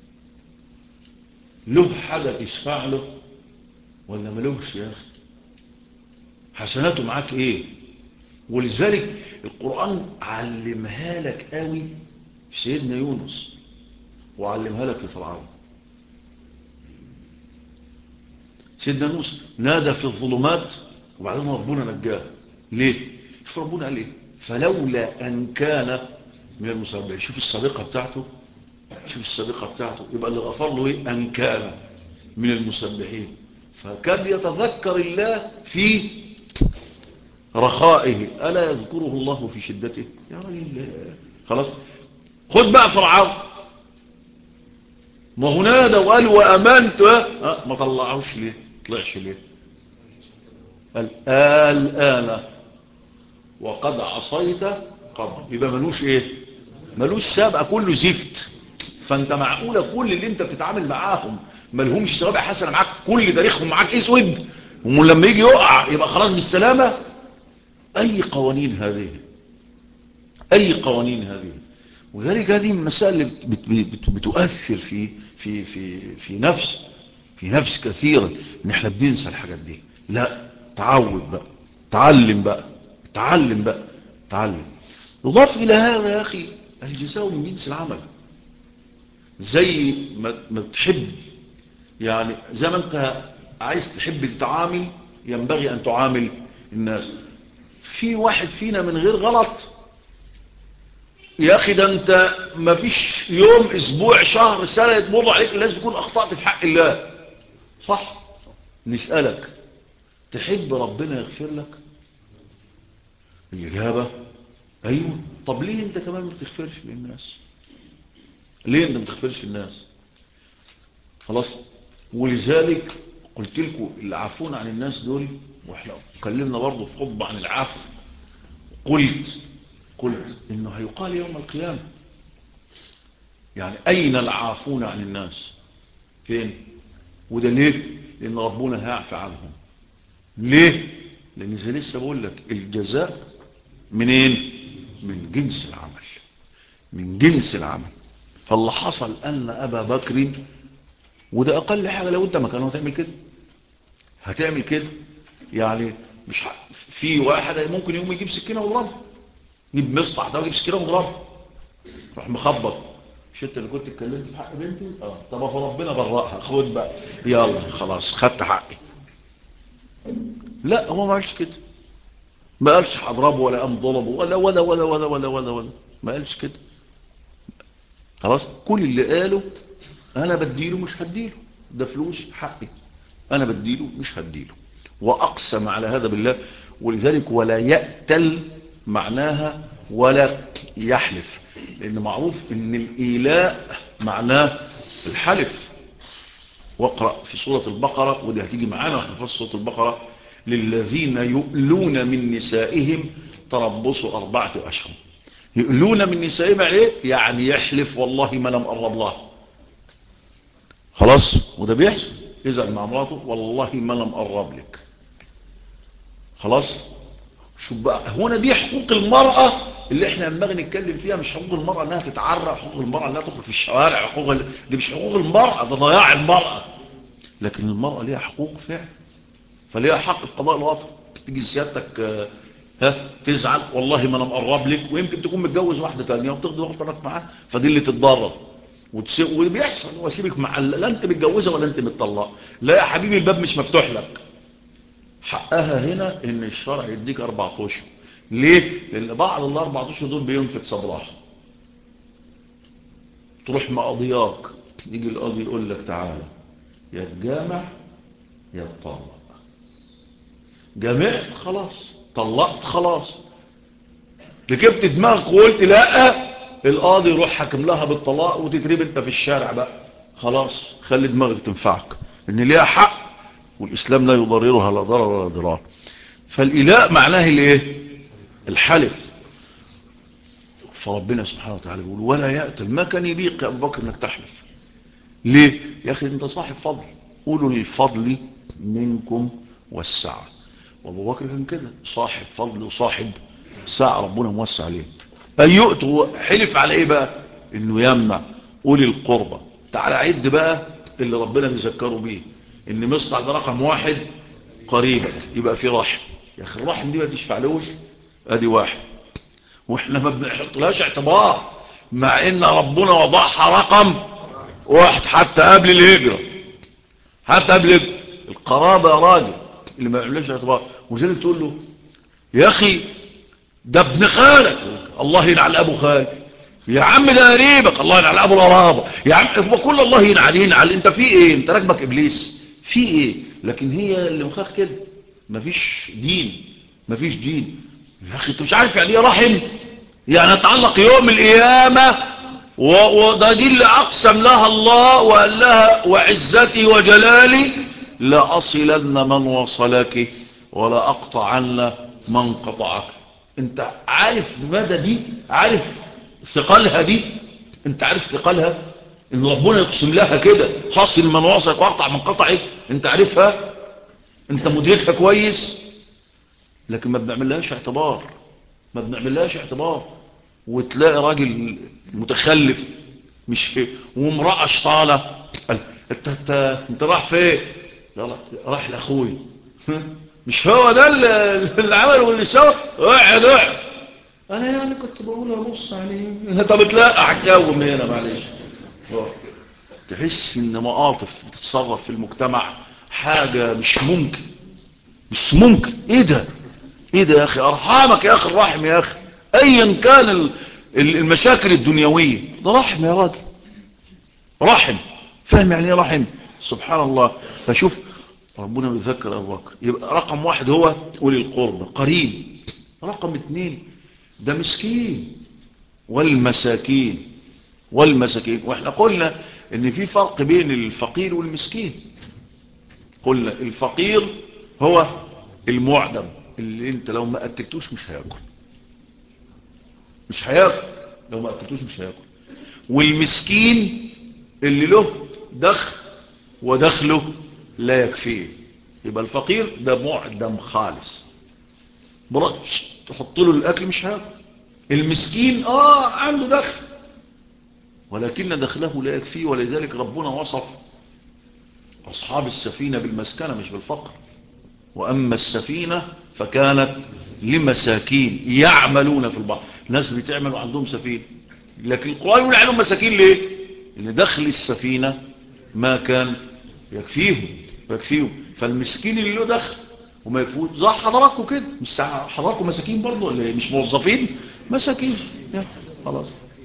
له حاجة تشفع له ولا ملوش يا اخي حسناته معاك ايه ولذلك القرآن علمها لك قوي في سيدنا يونس وعلمها لك في فرعون سيدنا موسى نادى في الظلمات وبعدين ربنا نجاه ليه شوف ربنا قال ايه فلولا ان كان من المسبحين شوف السابقة بتاعته شوف السابقة بتاعته يبقى اللي غفر له ايه ان كان من المسبحين فكان يتذكر الله في رخائه ألا يذكره الله في شدته يا راجل خلاص خد بقى فرعون ما هو نادى وقال وأمنت أه ما طلعوش ليه طلعش ليه قال الآن وقد عصيت قبل يبقى ملوش ايه ملوش سابقة كله زفت فانت معقولة كل اللي انت بتتعامل معاهم ملهمش سوابق حسنة معاك كل تاريخهم معاك اسود ولما يجي يقع يبقى خلاص بالسلامة اي قوانين هذه اي قوانين هذه وذلك هذه المسائل اللي بت بت بتؤثر في في في في نفس في نفس كثيرا ان احنا بننسى الحاجات دي لا تعود بقى تعلم بقى تعلم بقى تعلم يضاف الى هذا يا اخي الجزاء من جنس العمل زي ما بتحب يعني زي ما انت عايز تحب تتعامل ينبغي ان تعامل الناس في واحد فينا من غير غلط يا اخي ده انت ما فيش يوم اسبوع شهر سنة يتمر عليك لازم تكون اخطأت في حق الله صح نسألك تحب ربنا يغفر لك الاجابة ايوه طب ليه انت كمان ما بتغفرش للناس ليه انت ما بتغفرش للناس خلاص ولذلك قلت لكم اللي عافون عن الناس دول واحنا اتكلمنا برضه في خطبه عن العفو قلت قلت انه هيقال يوم القيامه يعني اين العافون عن الناس فين وده ليه لان ربنا هيعفى عنهم ليه لان زي لسه بقول لك الجزاء منين من جنس العمل من جنس العمل فاللي حصل ان ابا بكر وده اقل حاجة لو انت مكانه هتعمل كده هتعمل كده يعني مش ح... في واحد ممكن يقوم يجيب سكينة ويضربها يجيب مصطح ده ويجيب سكينة ويضربها راح مخبط مش انت اللي كنت اتكلمت في حق بنتي اه طب ربنا برأها خد بقى يلا خلاص خدت حقي لا هو ما قالش كده ما قالش هضربه ولا قام ضربه ولا ولا ولا ولا ولا ولا ولا ما قالش كده خلاص كل اللي قاله انا بديله مش هديله ده فلوس حقي انا بديله مش هديله واقسم على هذا بالله ولذلك ولا يأتل معناها ولا يحلف لان معروف ان الايلاء معناه الحلف واقرأ في سورة البقرة ودي هتيجي معانا واحنا في سورة البقرة للذين يؤلون من نسائهم تربصوا أربعة أشهر يؤلون من نسائهم يعني ايه يعني يحلف والله ما لم أقرب الله خلاص وده بيحصل يزعل مع مراته والله ما لم أقرب لك خلاص شو بقى هنا دي حقوق المرأة اللي احنا لما نتكلم فيها مش حقوق المرأة انها تتعرى حقوق المرأة انها تخرج في الشوارع حقوق ال... دي مش حقوق المرأة ده ضياع المرأة لكن المرأة ليها حقوق فعل فليها حق في قضاء الوطن تيجي سيادتك ها تزعل والله ما انا مقرب لك ويمكن تكون متجوز واحدة تانية وتقضي وقتك معاه فدي اللي تتضرر وتسيب وبيحصل واسيبك مع لا انت متجوزه ولا انت متطلقه لا يا حبيبي الباب مش مفتوح لك حقها هنا ان الشرع يديك اربع اشهر ليه لان بعض الاربع اشهر دول بينفت صبراها تروح مقضياك يجي القاضي يقول لك تعالى يا تجامع يا تطلق جامعت خلاص طلقت خلاص ركبت دماغك وقلت لا القاضي يروح حكم لها بالطلاق وتتريب انت في الشارع بقى خلاص خلي دماغك تنفعك ان ليها حق والاسلام لا يضررها لا ضرر ولا ضرار فالاله معناه الايه الحلف فربنا سبحانه وتعالى بيقول ولا يأتل ما كان يليق يا ابو بكر انك تحلف ليه يا اخي انت صاحب فضل قولوا للفضل منكم والسعه وابو بكر كان كده صاحب فضل وصاحب ساعة ربنا موسع عليه أن يؤتوا حلف على ايه بقى انه يمنع أولي القربة تعال عد بقى اللي ربنا بيذكروا بيه ان مصطع ده رقم واحد قريبك يبقى في رحم يا اخي الرحم دي ما تشفعلوش ادي واحد واحنا ما بنحطلهاش اعتبار مع ان ربنا وضعها رقم واحد حتى قبل الهجرة حتى قبل القرابة يا راجل اللي ما يعملش اعتبار وزي تقول له يا اخي ده ابن خالك الله ينعل ابو خالك يا عم ده قريبك الله ينعل ابو القرابه يا عم هو كل الله ينعل ينعل انت في ايه انت راكبك ابليس في ايه لكن هي اللي مخاخ كده مفيش دين مفيش دين يا اخي انت مش عارف يعني ايه رحم يعني اتعلق يوم القيامه وده دي اللي اقسم لها الله وقال لها وعزتي وجلالي لاصلن من وصلك ولا اقطعن من قطعك انت عارف مدى دي عارف ثقلها دي انت عارف ثقلها ان ربنا يقسم لها كده حاصل من وصلك واقطع من قطعك انت عارفها انت مدركها كويس لكن ما بنعملهاش اعتبار ما بنعملهاش اعتبار وتلاقي راجل متخلف مش في وامرأة شطالة انت انت انت راح فين لا لا راح لاخوي مش هو ده اللي عمل واللي سوى اقعد اقعد انا يعني كنت بقول ابص عليه طب تلاقى الجو من هنا معلش تحس ان مقاطف بتتصرف في المجتمع حاجة مش ممكن مش ممكن ايه ده ايه ده يا اخي ارحامك يا اخي الرحم يا اخي ايا كان المشاكل الدنيوية ده رحم يا راجل رحم فاهم يعني ايه رحم سبحان الله فشوف ربنا بيذكر ابو بكر يبقى رقم واحد هو اولي القربى قريب رقم اتنين ده مسكين والمساكين والمساكين واحنا قلنا ان في فرق بين الفقير والمسكين قلنا الفقير هو المعدم اللي انت لو ما اكلتوش مش هياكل مش هياكل لو ما اكلتوش مش هياكل والمسكين اللي له دخل ودخله لا يكفيه يبقى الفقير ده معدم خالص برش تحط له الاكل مش هياكل المسكين اه عنده دخل ولكن دخله لا يكفيه ولذلك ربنا وصف أصحاب السفينة بالمسكنة مش بالفقر وأما السفينة فكانت لمساكين يعملون في البحر ناس بتعمل وعندهم سفينة لكن القرآن يقول عليهم مساكين ليه لأن دخل السفينة ما كان يكفيهم يكفيهم فالمسكين اللي له دخل وما يكفوه زي حضراتكم كده مش حضراتكم مساكين برضه ولا مش موظفين مساكين يا خلاص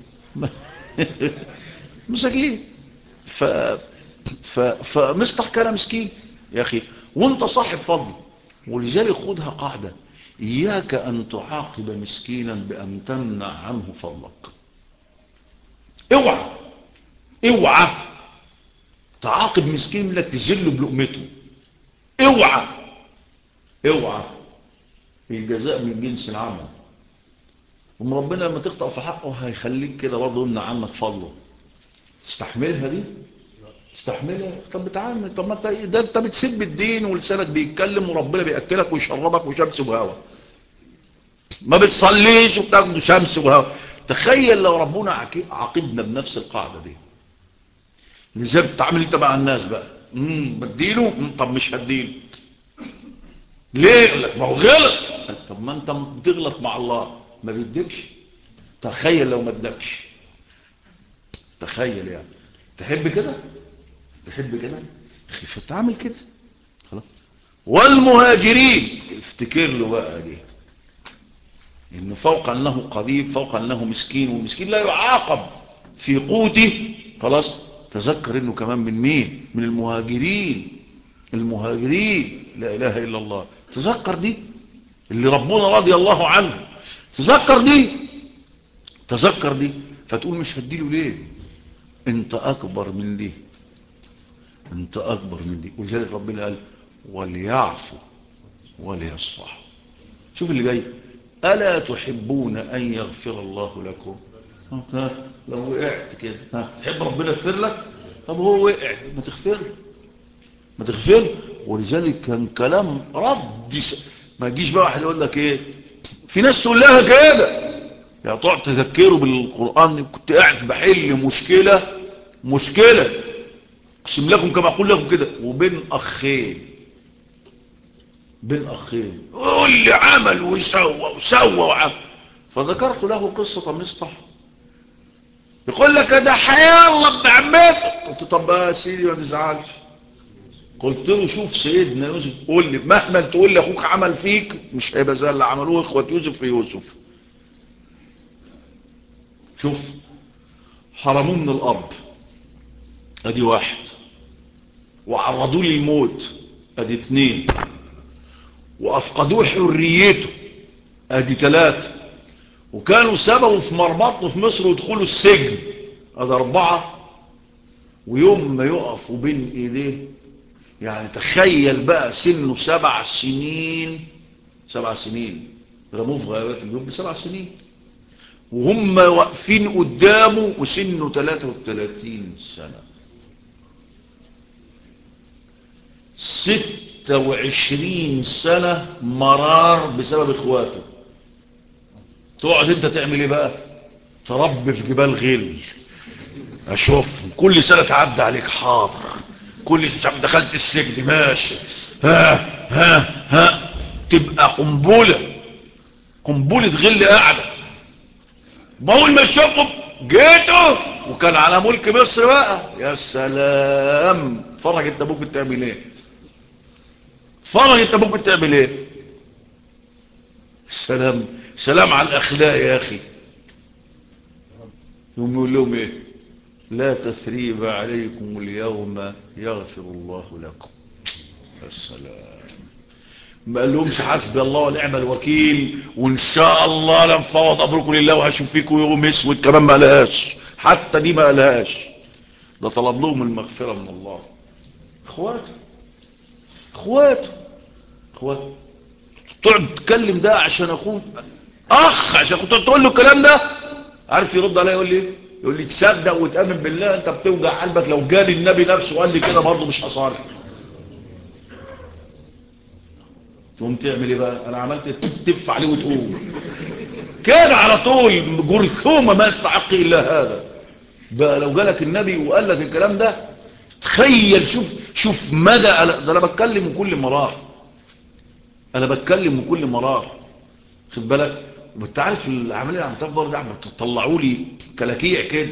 مساكين ف... ف... فمصطح كان مسكين يا أخي وانت صاحب فضل ولذلك خدها قاعدة إياك أن تعاقب مسكينا بأن تمنع عنه فضلك اوعى اوعى تعاقب مسكين لك تجله بلقمته اوعى اوعى الجزاء من جنس العمل وم ربنا لما تقطع في حقه هيخليك كده برضه يمنع عنك فضله تستحملها دي تستحملها طب بتعامل طب ما انت ده انت بتسب الدين ولسانك بيتكلم وربنا بياكلك ويشربك وشمس وهوا ما بتصليش وبتاخد شمس وهوا تخيل لو ربنا عاقبنا بنفس القاعده دي ازاي بتتعامل انت مع الناس بقى امم بديله طب مش هديله ليه لك ما هو غلط طب ما انت بتغلط مع الله ما بيدكش تخيل لو ما ادكش تخيل يعني تحب كده تحب كده خفة تعمل كده خلاص والمهاجرين افتكر له بقى دي انه فوق انه قديم فوق انه مسكين والمسكين لا يعاقب في قوته خلاص تذكر انه كمان من مين من المهاجرين المهاجرين لا اله الا الله تذكر دي اللي ربنا رضي الله عنه تذكر دي تذكر دي فتقول مش هديله ليه انت اكبر من دي انت اكبر من دي ولذلك ربنا قال وليعفوا وليصفحوا شوف اللي جاي الا تحبون ان يغفر الله لكم ها لو وقعت كده ها تحب ربنا يغفر لك طب هو وقع ما تغفر ما تغفر ولذلك كان كلام رد ما تجيش بقى واحد يقول لك ايه في ناس تقول لها كده يعني تقعد تذكره بالقرآن كنت قاعد بحل مشكلة مشكلة اقسم لكم كما اقول لكم كده وبين اخين بين اخين قول لي عمل ويسوى وسوى وعمل فذكرت له قصة مصطح يقول لك ده حياة الله ابن عمته قلت طب بقى يا سيدي ما تزعلش قلت له شوف سيدنا يوسف قول لي مهما تقول لي اخوك عمل فيك مش هيبقى زي اللي عملوه اخوة يوسف في يوسف شوف حرموه من الارض ادي واحد وعرضوه للموت ادي اتنين وافقدوه حريته ادي ثلاثة وكانوا سببوا في مربطه في مصر ودخلوا السجن ادي اربعة ويوم ما يقفوا بين ايديه يعني تخيل بقى سنه سبع سنين سبع سنين رموه في غيابات اليوم بسبع سنين وهم واقفين قدامه وسنه 33 سنة 26 سنة مرار بسبب اخواته تقعد انت تعمل ايه بقى تربي في جبال غل اشوف كل سنة تعدى عليك حاضر كل سنة دخلت السجن ماشي ها ها ها تبقى قنبلة قنبلة غل قاعدة بقول ما تشوفهم جيته وكان على ملك مصر بقى يا سلام فرج انت ممكن تعمل ايه فرج انت ممكن تعمل ايه سلام سلام على الاخلاق يا اخي يوم يقول لهم ايه لا تثريب عليكم اليوم يغفر الله لكم السلام ما قالهمش حسبي الله ونعم الوكيل وان شاء الله لنفوض امركم لله وهشوف فيكم يوم اسود كمان ما قالهاش حتى دي ما قالهاش ده طلب لهم المغفره من الله اخواته اخواته اخواته تقعد تتكلم ده عشان اخوك اخ عشان كنت تقول له الكلام ده عارف يرد عليا يقول لي يقول لي تصدق وتامن بالله انت بتوجع قلبك لو جالي النبي نفسه وقال لي كده برضه مش هصارف تقوم تعمل ايه بقى انا عملت تف عليه وتقوم كان على طول جرثومه ما يستحق الا هذا بقى لو جالك النبي وقال لك الكلام ده تخيل شوف شوف مدى ده انا بتكلم كل مرار انا بتكلم كل مرار خد بالك وانت عارف العمليه اللي عم تفضل ده عم تطلعوا لي كلاكيع كده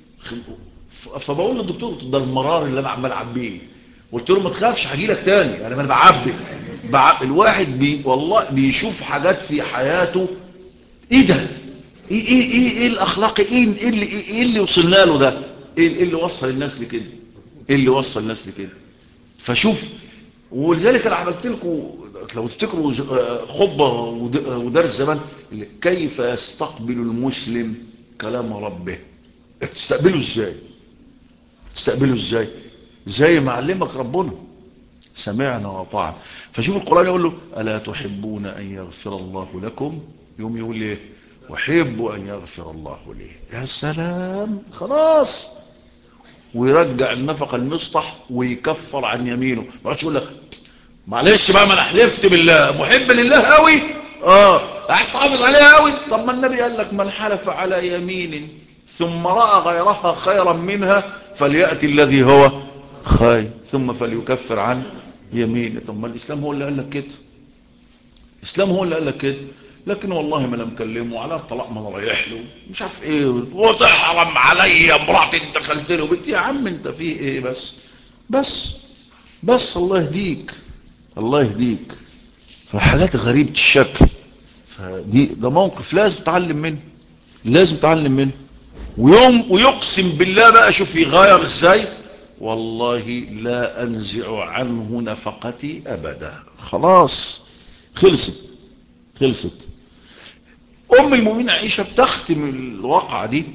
فبقول للدكتور ده المرار اللي انا عمال اعبيه قلت له ما تخافش هجي لك تاني انا ما انا بعبي بعب الواحد بي والله بيشوف حاجات في حياته ايه ده ايه ايه ايه, إيه الاخلاق ايه ايه اللي ايه اللي وصلنا له ده ايه اللي وصل الناس لكده ايه اللي وصل الناس لكده فشوف ولذلك انا عملت لكم لو تفتكروا خطبه ودرس زمان كيف يستقبل المسلم كلام ربه تستقبله ازاي تستقبله ازاي زي ما علمك ربنا سمعنا وطاعنا فشوف القرآن يقول له ألا تحبون أن يغفر الله لكم يوم يقول لي أحب أن يغفر الله لي يا سلام خلاص ويرجع النفق المسطح ويكفر عن يمينه ما رأيش يقول لك معلش بقى ما انا حلفت بالله محب لله قوي اه عايز تحافظ عليها قوي طب ما النبي قال لك من حلف على يمين ثم رأى غيرها خيرا منها فليأتي الذي هو خير ثم فليكفر عن يمينه طب ما الإسلام هو اللي قال لك كده الإسلام هو اللي قال لك كده لكن والله ما انا مكلمه على الطلاق ما انا رايح له مش عارف ايه وتحرم عليا مراتي انت دخلت له بنت يا عم انت في ايه بس بس بس الله يهديك الله يهديك فحاجات غريبة الشكل فدي ده موقف لازم تتعلم منه لازم تتعلم منه ويوم ويقسم بالله بقى شوف يغير ازاي والله لا انزع عنه نفقتي ابدا خلاص خلصت خلصت ام المؤمنين عائشة بتختم الواقعة دي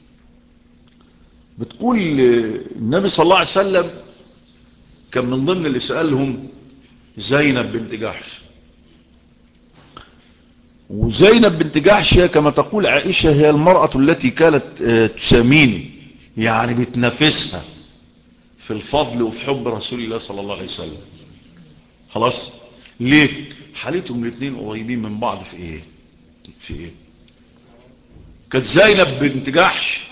بتقول النبي صلى الله عليه وسلم كان من ضمن اللي سألهم زينب بنت جحش وزينب بنت جحش كما تقول عائشة هي المرأة التي كانت تساميني يعني بتنافسها في الفضل وفي حب رسول الله صلى الله عليه وسلم خلاص ليه حالتهم الاثنين قريبين من بعض في ايه في ايه كانت زينب بنت جحش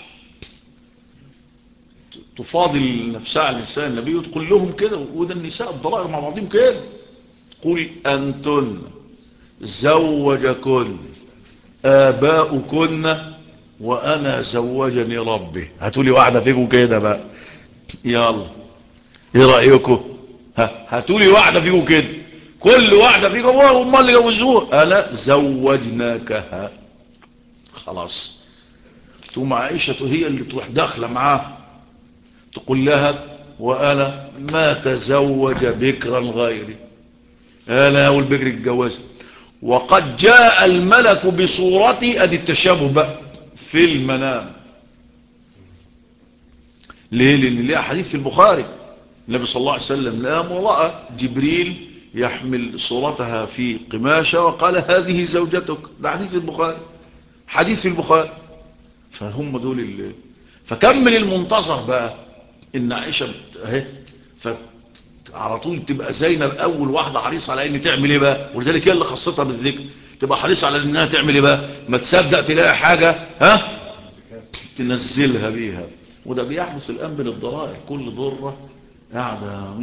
تفاضل نفسها على نساء النبي وتقول لهم كده وده النساء الضرائر مع بعضهم كده تقول أنتن زوجكن آباؤكن وأنا زوجني ربي هاتولي واحدة فيكم كده بقى يلا ايه رأيكم ها هاتولي واحدة فيكم كده كل واحدة فيكم هم اللي جوزوها أنا زوجناكها خلاص تقوم عائشة هي اللي تروح داخلة معاه تقول لها وأنا ما تزوج بكرا غيري أنا والبكر الجواز وقد جاء الملك بصورتي أدي التشابه بقى في المنام ليه لأن ليه حديث في البخاري النبي صلى الله عليه وسلم نام ورأى جبريل يحمل صورتها في قماشة وقال هذه زوجتك ده حديث البخاري حديث البخاري فهم دول اللي فكمل المنتظر بقى ان عائشة اهي على طول تبقى زينب اول واحدة حريصة على ان تعمل ايه بقى ولذلك هي اللي خصتها بالذكر تبقى حريصة على انها تعمل ايه بقى ما تصدق تلاقي حاجة ها تنزلها بيها وده بيحدث الان بين الضرائر كل ضرة قاعدة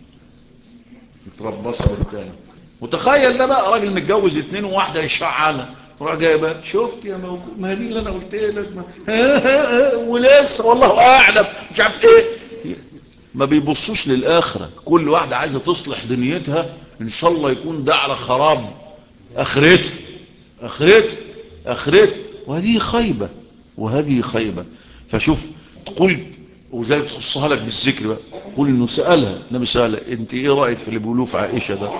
متربصة بالتاني وتخيل ده بقى راجل متجوز اتنين وواحدة يشعلها تروح جايبه شفت يا موجود ما هي دي اللي انا قلت لك ولسه والله اعلم مش عارف ايه ما بيبصوش للاخره كل واحده عايزه تصلح دنيتها ان شاء الله يكون ده على خراب اخرتها اخرتها اخرتها وهذه خيبه وهذه خيبه فشوف تقول وزي تخصها لك بالذكر بقى قول انه سالها النبي سالها انت ايه رايك في اللي بيقولوه في عائشه ده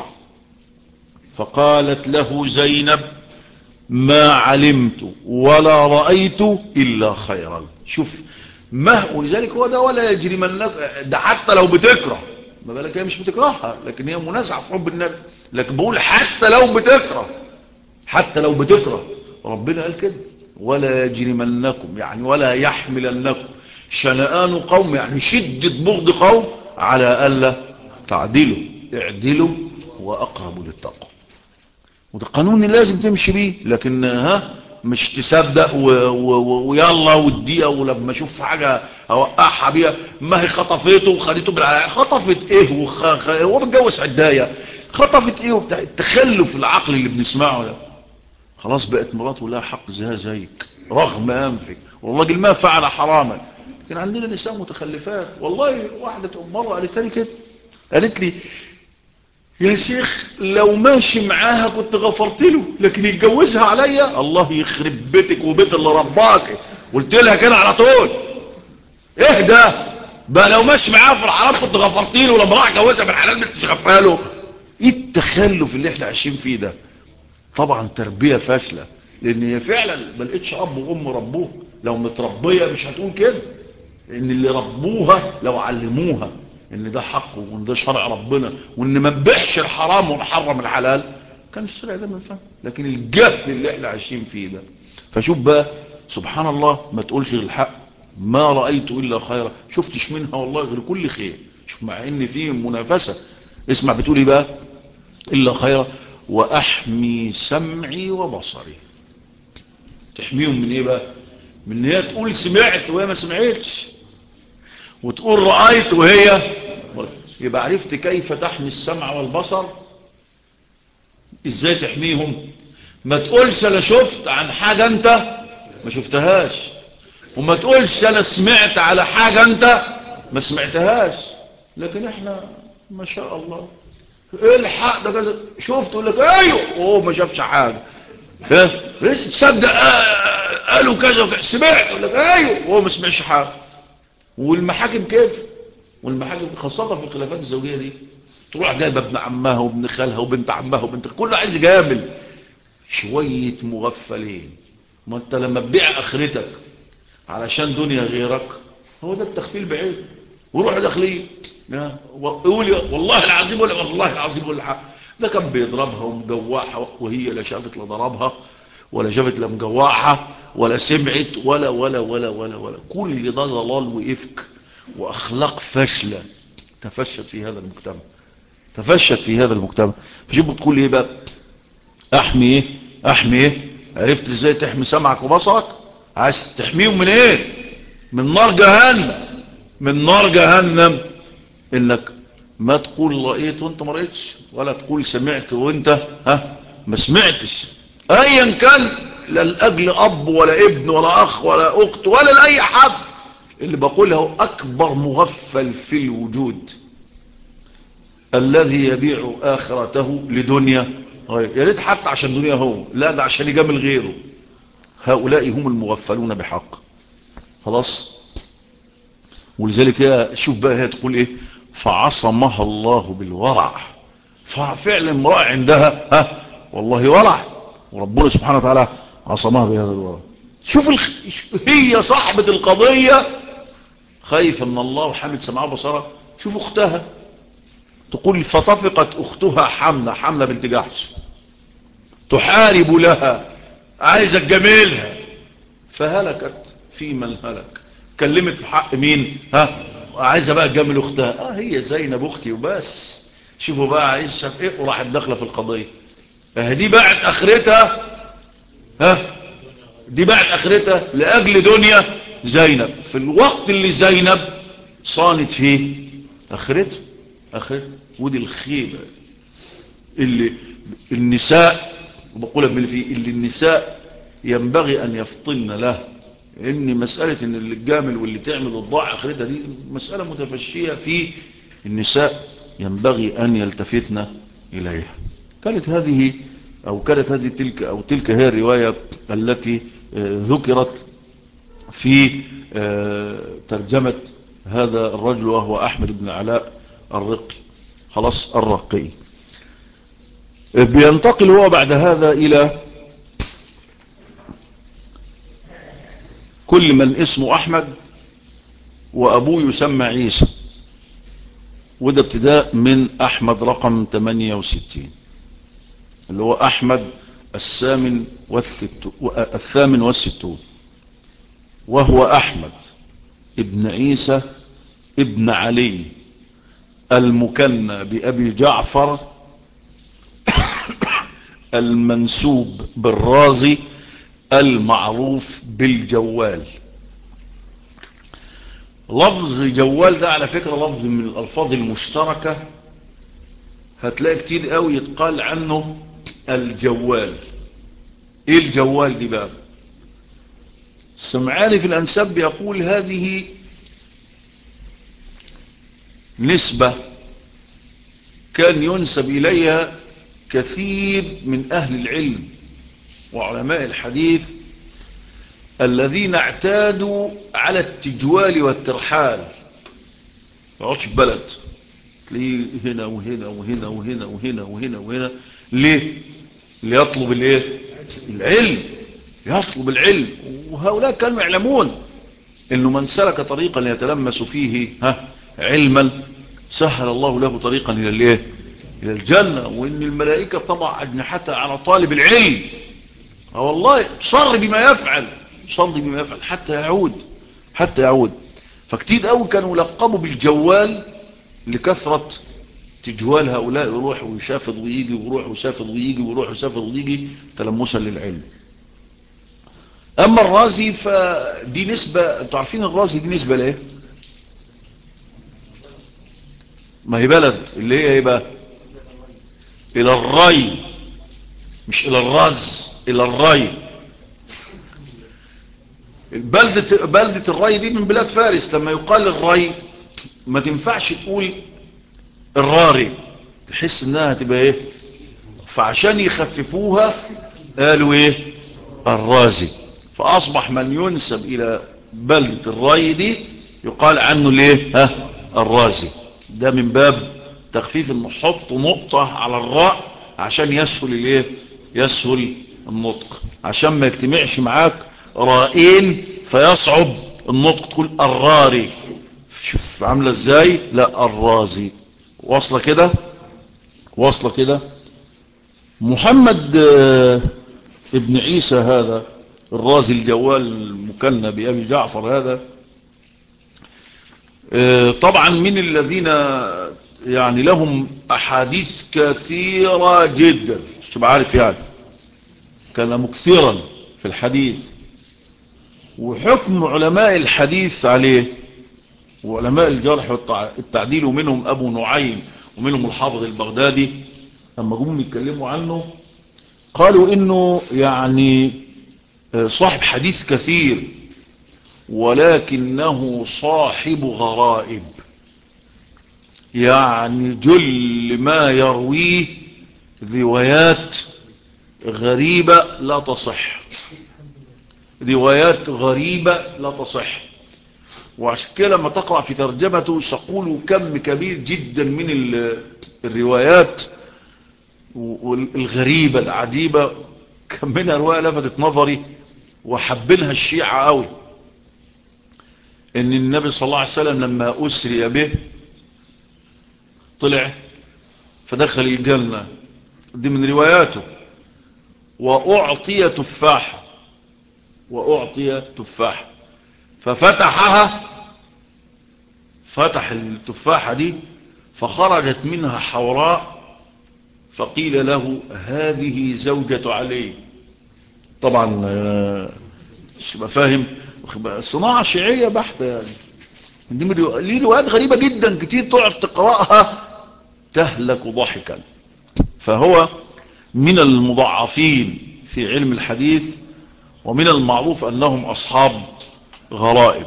فقالت له زينب ما علمت ولا رأيت إلا خيرا شوف ما ولذلك هو ده ولا يجري من ده حتى لو بتكره ما بالك هي مش بتكرهها لكن هي منازعة في حب النبي لكن بقول حتى لو بتكره حتى لو بتكره ربنا قال كده ولا يجرمنكم يعني ولا يحملنكم شنآن قوم يعني شدة بغض قوم على ألا تعدلوا اعدلوا وأقربوا للتقوى وده قانون لازم تمشي بيه لكن ها مش تصدق و... و... ويلا وديها ولما اشوف حاجة اوقعها بيها ما هي خطفته وخدته بالعلاقة خطفت ايه وخ... هو بتجوز عداية خطفت ايه وبتاع التخلف العقلي اللي بنسمعه ده خلاص بقت مراته لها حق زيها زيك رغم انفك والراجل ما فعل حراما لكن عندنا نساء متخلفات والله واحدة مرة قالت لي كده قالت لي يا شيخ لو ماشي معاها كنت غفرت له لكن يتجوزها عليا الله يخرب بيتك وبيت اللي رباك قلت لها كده على طول اهدى بقى لو ماشي معاها في الحرام كنت غفرت له ولما راح اتجوزها بالحلال مش غفرها له ايه التخلف اللي احنا عايشين فيه ده طبعا تربيه فاشله لان هي فعلا ما لقيتش اب وام ربوها لو متربيه مش هتقول كده ان اللي ربوها لو علموها ان ده حقه وان ده شرع ربنا وان ما نبيحش الحرام ونحرم الحلال كان الشرع ده من فهم لكن الجهل اللي احنا عايشين فيه ده فشوف بقى سبحان الله ما تقولش الحق ما رأيت إلا خيرا شفتش منها والله غير كل خير شوف مع ان في منافسة اسمع بتقول ايه بقى إلا خيرا وأحمي سمعي وبصري تحميهم من ايه بقى من ان هي تقول سمعت وهي ما سمعتش وتقول رأيت وهي يبقى عرفت كيف تحمي السمع والبصر ازاي تحميهم ما تقولش انا شفت عن حاجة انت ما شفتهاش وما تقولش انا سمعت على حاجة انت ما سمعتهاش لكن احنا ما شاء الله ايه الحق ده كذا شفت يقول لك ايوه وهو ما شافش حاجة تصدق قالوا كذا وكذا سمعت يقول لك ايوه وهو ما سمعش حاجة والمحاكم كده والمحاكم خاصة في الخلافات الزوجية دي تروح جايبه ابن عمها وابن خالها وبنت عمها وبنت كله عايز يجامل شوية مغفلين ما انت لما تبيع اخرتك علشان دنيا غيرك هو ده التخفيل بعيد وروح داخلين قول والله العظيم ولا والله العظيم ولا حق ده كان بيضربها ومجوعها وهي لا شافت لا ضربها ولا شافت لا مجوعها ولا سمعت ولا ولا ولا ولا ولا كل ده ضلال وإفك وأخلاق فاشلة تفشت في هذا المجتمع تفشت في هذا المجتمع فشوف بتقول ايه بقى احمي ايه احمي ايه عرفت ازاي تحمي سمعك وبصرك عايز تحميهم من ايه من نار جهنم من نار جهنم انك ما تقول رأيت وانت ما رأيتش ولا تقول سمعت وانت ها ما سمعتش ايا كان لا لاجل اب ولا ابن ولا اخ ولا اخت ولا لاي حد اللي بقوله اكبر مغفل في الوجود الذي يبيع آخرته لدنيا يا ريت حتى عشان دنيا هو لا ده عشان يجامل غيره هؤلاء هم المغفلون بحق خلاص ولذلك شوف بقى هي تقول ايه فعصمها الله بالورع ففعلا امرأة عندها ها والله ورع وربنا سبحانه وتعالى عصمها بهذا الورع شوف الخ... هي صاحبة القضية خايفة من الله وحامد سمعها بصرها شوف اختها تقول فطفقت اختها حملة حملة بنت جحش تحارب لها عايزة تجاملها فهلكت في من هلك كلمت في حق مين ها عايزة بقى تجامل اختها اه هي زينب اختي وبس شوفوا بقى عايزة في ايه وراحت داخله في القضية اه دي بعد اخرتها ها دي بعد اخرتها لاجل دنيا زينب في الوقت اللي زينب صانت فيه اخرتها اخرتها ودي الخيبة اللي النساء وبقولها من فيه اللي النساء ينبغي ان يفطن له ان مسألة ان اللي تجامل واللي تعمل وتضاع اخرتها دي مسألة متفشية في النساء ينبغي ان يلتفتن اليها كانت هذه او كانت هذه تلك او تلك هي الرواية التي ذكرت في ترجمة هذا الرجل وهو احمد بن علاء الرقي خلاص الرقي بينتقل هو بعد هذا الى كل من اسمه احمد وابوه يسمى عيسى وده ابتداء من احمد رقم 68 اللي هو احمد الثامن الثامن والستون وهو احمد ابن عيسى ابن علي المكنى بأبي جعفر المنسوب بالرازي المعروف بالجوال لفظ جوال ده على فكرة لفظ من الألفاظ المشتركة هتلاقي كتير قوي يتقال عنه الجوال ايه الجوال دي بقى سمعاني في الأنساب يقول هذه نسبة كان ينسب إليها كثير من أهل العلم وعلماء الحديث الذين اعتادوا على التجوال والترحال يقعدش في بلد تلاقيه هنا وهنا وهنا وهنا وهنا وهنا وهنا ليه ليطلب الايه العلم يطلب العلم وهؤلاء كانوا يعلمون انه من سلك طريقا يتلمس فيه ها علما سهل الله له طريقا الى الايه الى الجنة وان الملائكة تضع اجنحتها على طالب العلم اه والله صر بما يفعل صر بما يفعل حتى يعود حتى يعود فكتير قوي كانوا لقبوا بالجوال لكثرة تجوال هؤلاء يروح ويشافض ويجي ويروح ويشافض ويجي ويروح ويشافض ويجي تلمسا للعلم اما الرازي فدي نسبة انتوا عارفين الرازي دي نسبة لايه ما هي بلد اللي هي ايه بقى الى الري مش الى الرز الى الري بلدة, بلدة الري دي من بلاد فارس لما يقال الري ما تنفعش تقول الراري تحس انها تبقى ايه فعشان يخففوها قالوا ايه الرازي فاصبح من ينسب الى بلدة الري دي يقال عنه ليه ها الرازي ده من باب تخفيف انه حط نقطة على الراء عشان يسهل الايه يسهل النطق عشان ما يجتمعش معاك رائين فيصعب النطق تقول الراري شوف عاملة ازاي لا الرازي واصلة كده واصلة كده محمد ابن عيسى هذا الرازي الجوال المكنى بأبي جعفر هذا طبعا من الذين يعني لهم أحاديث كثيرة جدا مش تبقى عارف يعني كان مكثرا في الحديث وحكم علماء الحديث عليه وعلماء الجرح والتعديل ومنهم أبو نعيم ومنهم الحافظ البغدادي لما جم يتكلموا عنه قالوا إنه يعني صاحب حديث كثير ولكنه صاحب غرائب يعني جل ما يرويه روايات غريبة لا تصح روايات غريبة لا تصح وعشان كده لما تقرأ في ترجمته سقول كم كبير جدا من الروايات الغريبة العجيبة كم منها رواية لفتت نظري وحبنها الشيعة قوي ان النبي صلى الله عليه وسلم لما اسري به طلع فدخل الجنة دي من رواياته وأعطي تفاحة وأعطي تفاحة ففتحها فتح التفاحة دي فخرجت منها حوراء فقيل له هذه زوجة علي طبعا مش فاهم صناعة شيعية بحتة يعني دي ليه روايات غريبة جدا كتير تقعد تقرأها تهلك ضحكا فهو من المضعفين في علم الحديث ومن المعروف أنهم أصحاب غرائب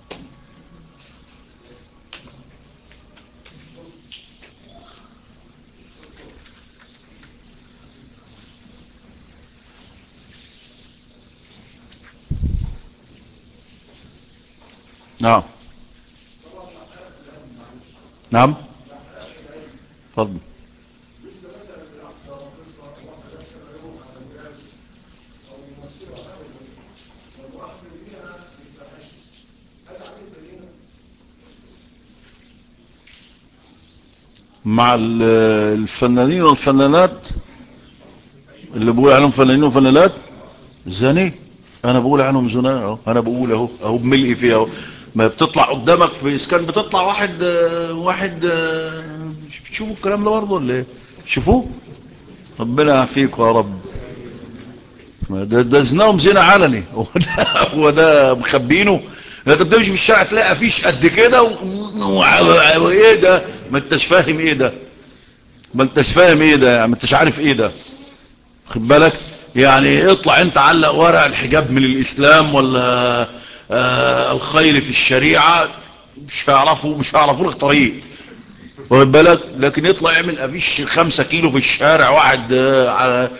نعم نعم تفضل مع الفنانين والفنانات اللي بقول عنهم فنانين وفنانات زني انا بقول عنهم زنا اهو انا بقول اهو اهو بملئي فيها اهو ما بتطلع قدامك في اسكان بتطلع واحد واحد بتشوفوا الكلام ده برضه ولا ايه شوفوه ربنا يعافيكم يا رب ده ده زناهم زنا علني هو ده هو ده مخبينه لكن تمشي في الشارع تلاقي افيش قد كده وايه ده ما انتش فاهم ايه ده ما انتش فاهم ايه ده ما انتش عارف ايه ده خد بالك يعني اطلع انت علق ورق الحجاب من الاسلام ولا آه الخير في الشريعة مش هيعرفوا مش هيعرفوا لك طريق واخد بالك لكن يطلع يعمل افيش خمسة كيلو في الشارع واحد آه على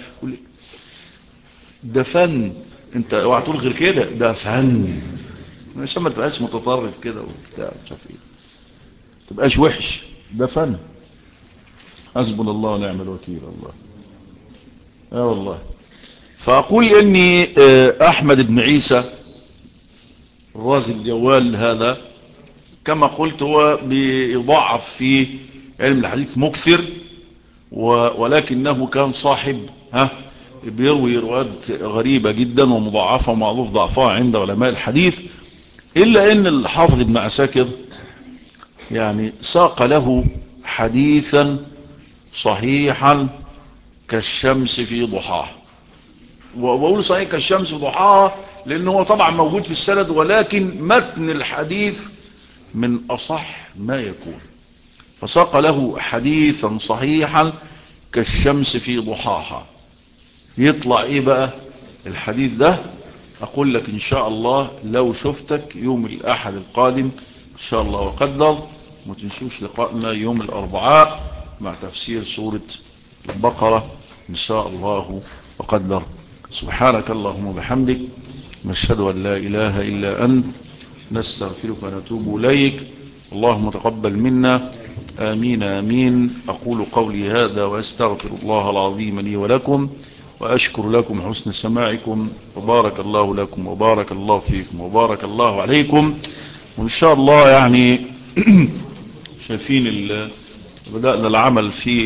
ده فن انت اوعى تقول غير كده ده فن مش ما تبقاش متطرف كده وبتاع مش عارف ايه تبقاش وحش ده فن حسبنا الله ونعم الوكيل الله اه والله فاقول اني احمد بن عيسى الرازي الجوال هذا كما قلت هو بيضعف في علم الحديث مكثر ولكنه كان صاحب ها بيروي روايات غريبة جدا ومضاعفة ومعروف ضعفها عند علماء الحديث إلا أن الحافظ ابن عساكر يعني ساق له حديثا صحيحا كالشمس في ضحاها وبقول صحيح كالشمس في ضحاها لأنه هو طبعا موجود في السند ولكن متن الحديث من أصح ما يكون فساق له حديثا صحيحا كالشمس في ضحاها يطلع ايه بقى الحديث ده اقول لك ان شاء الله لو شفتك يوم الاحد القادم ان شاء الله وقدر ما تنسوش لقائنا يوم الاربعاء مع تفسير سورة البقرة ان شاء الله وقدر سبحانك اللهم وبحمدك نشهد ان لا اله الا انت نستغفرك ونتوب اليك اللهم تقبل منا آمين آمين أقول قولي هذا وأستغفر الله العظيم لي ولكم وأشكر لكم حسن سماعكم وبارك الله لكم وبارك الله فيكم وبارك الله عليكم وإن شاء الله يعني شايفين بدأنا العمل في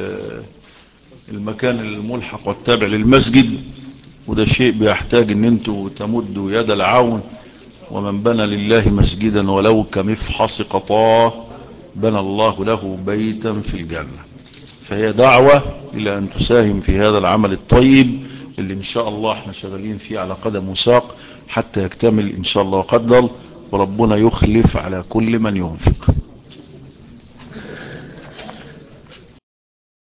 المكان الملحق والتابع للمسجد وده شيء بيحتاج ان انتوا تمدوا يد العون ومن بنى لله مسجدا ولو كمفحص قطاه بنى الله له بيتا في الجنة فهي دعوة إلى أن تساهم في هذا العمل الطيب اللي إن شاء الله احنا شغالين فيه على قدم وساق حتى يكتمل إن شاء الله وقدر وربنا يخلف على كل من ينفق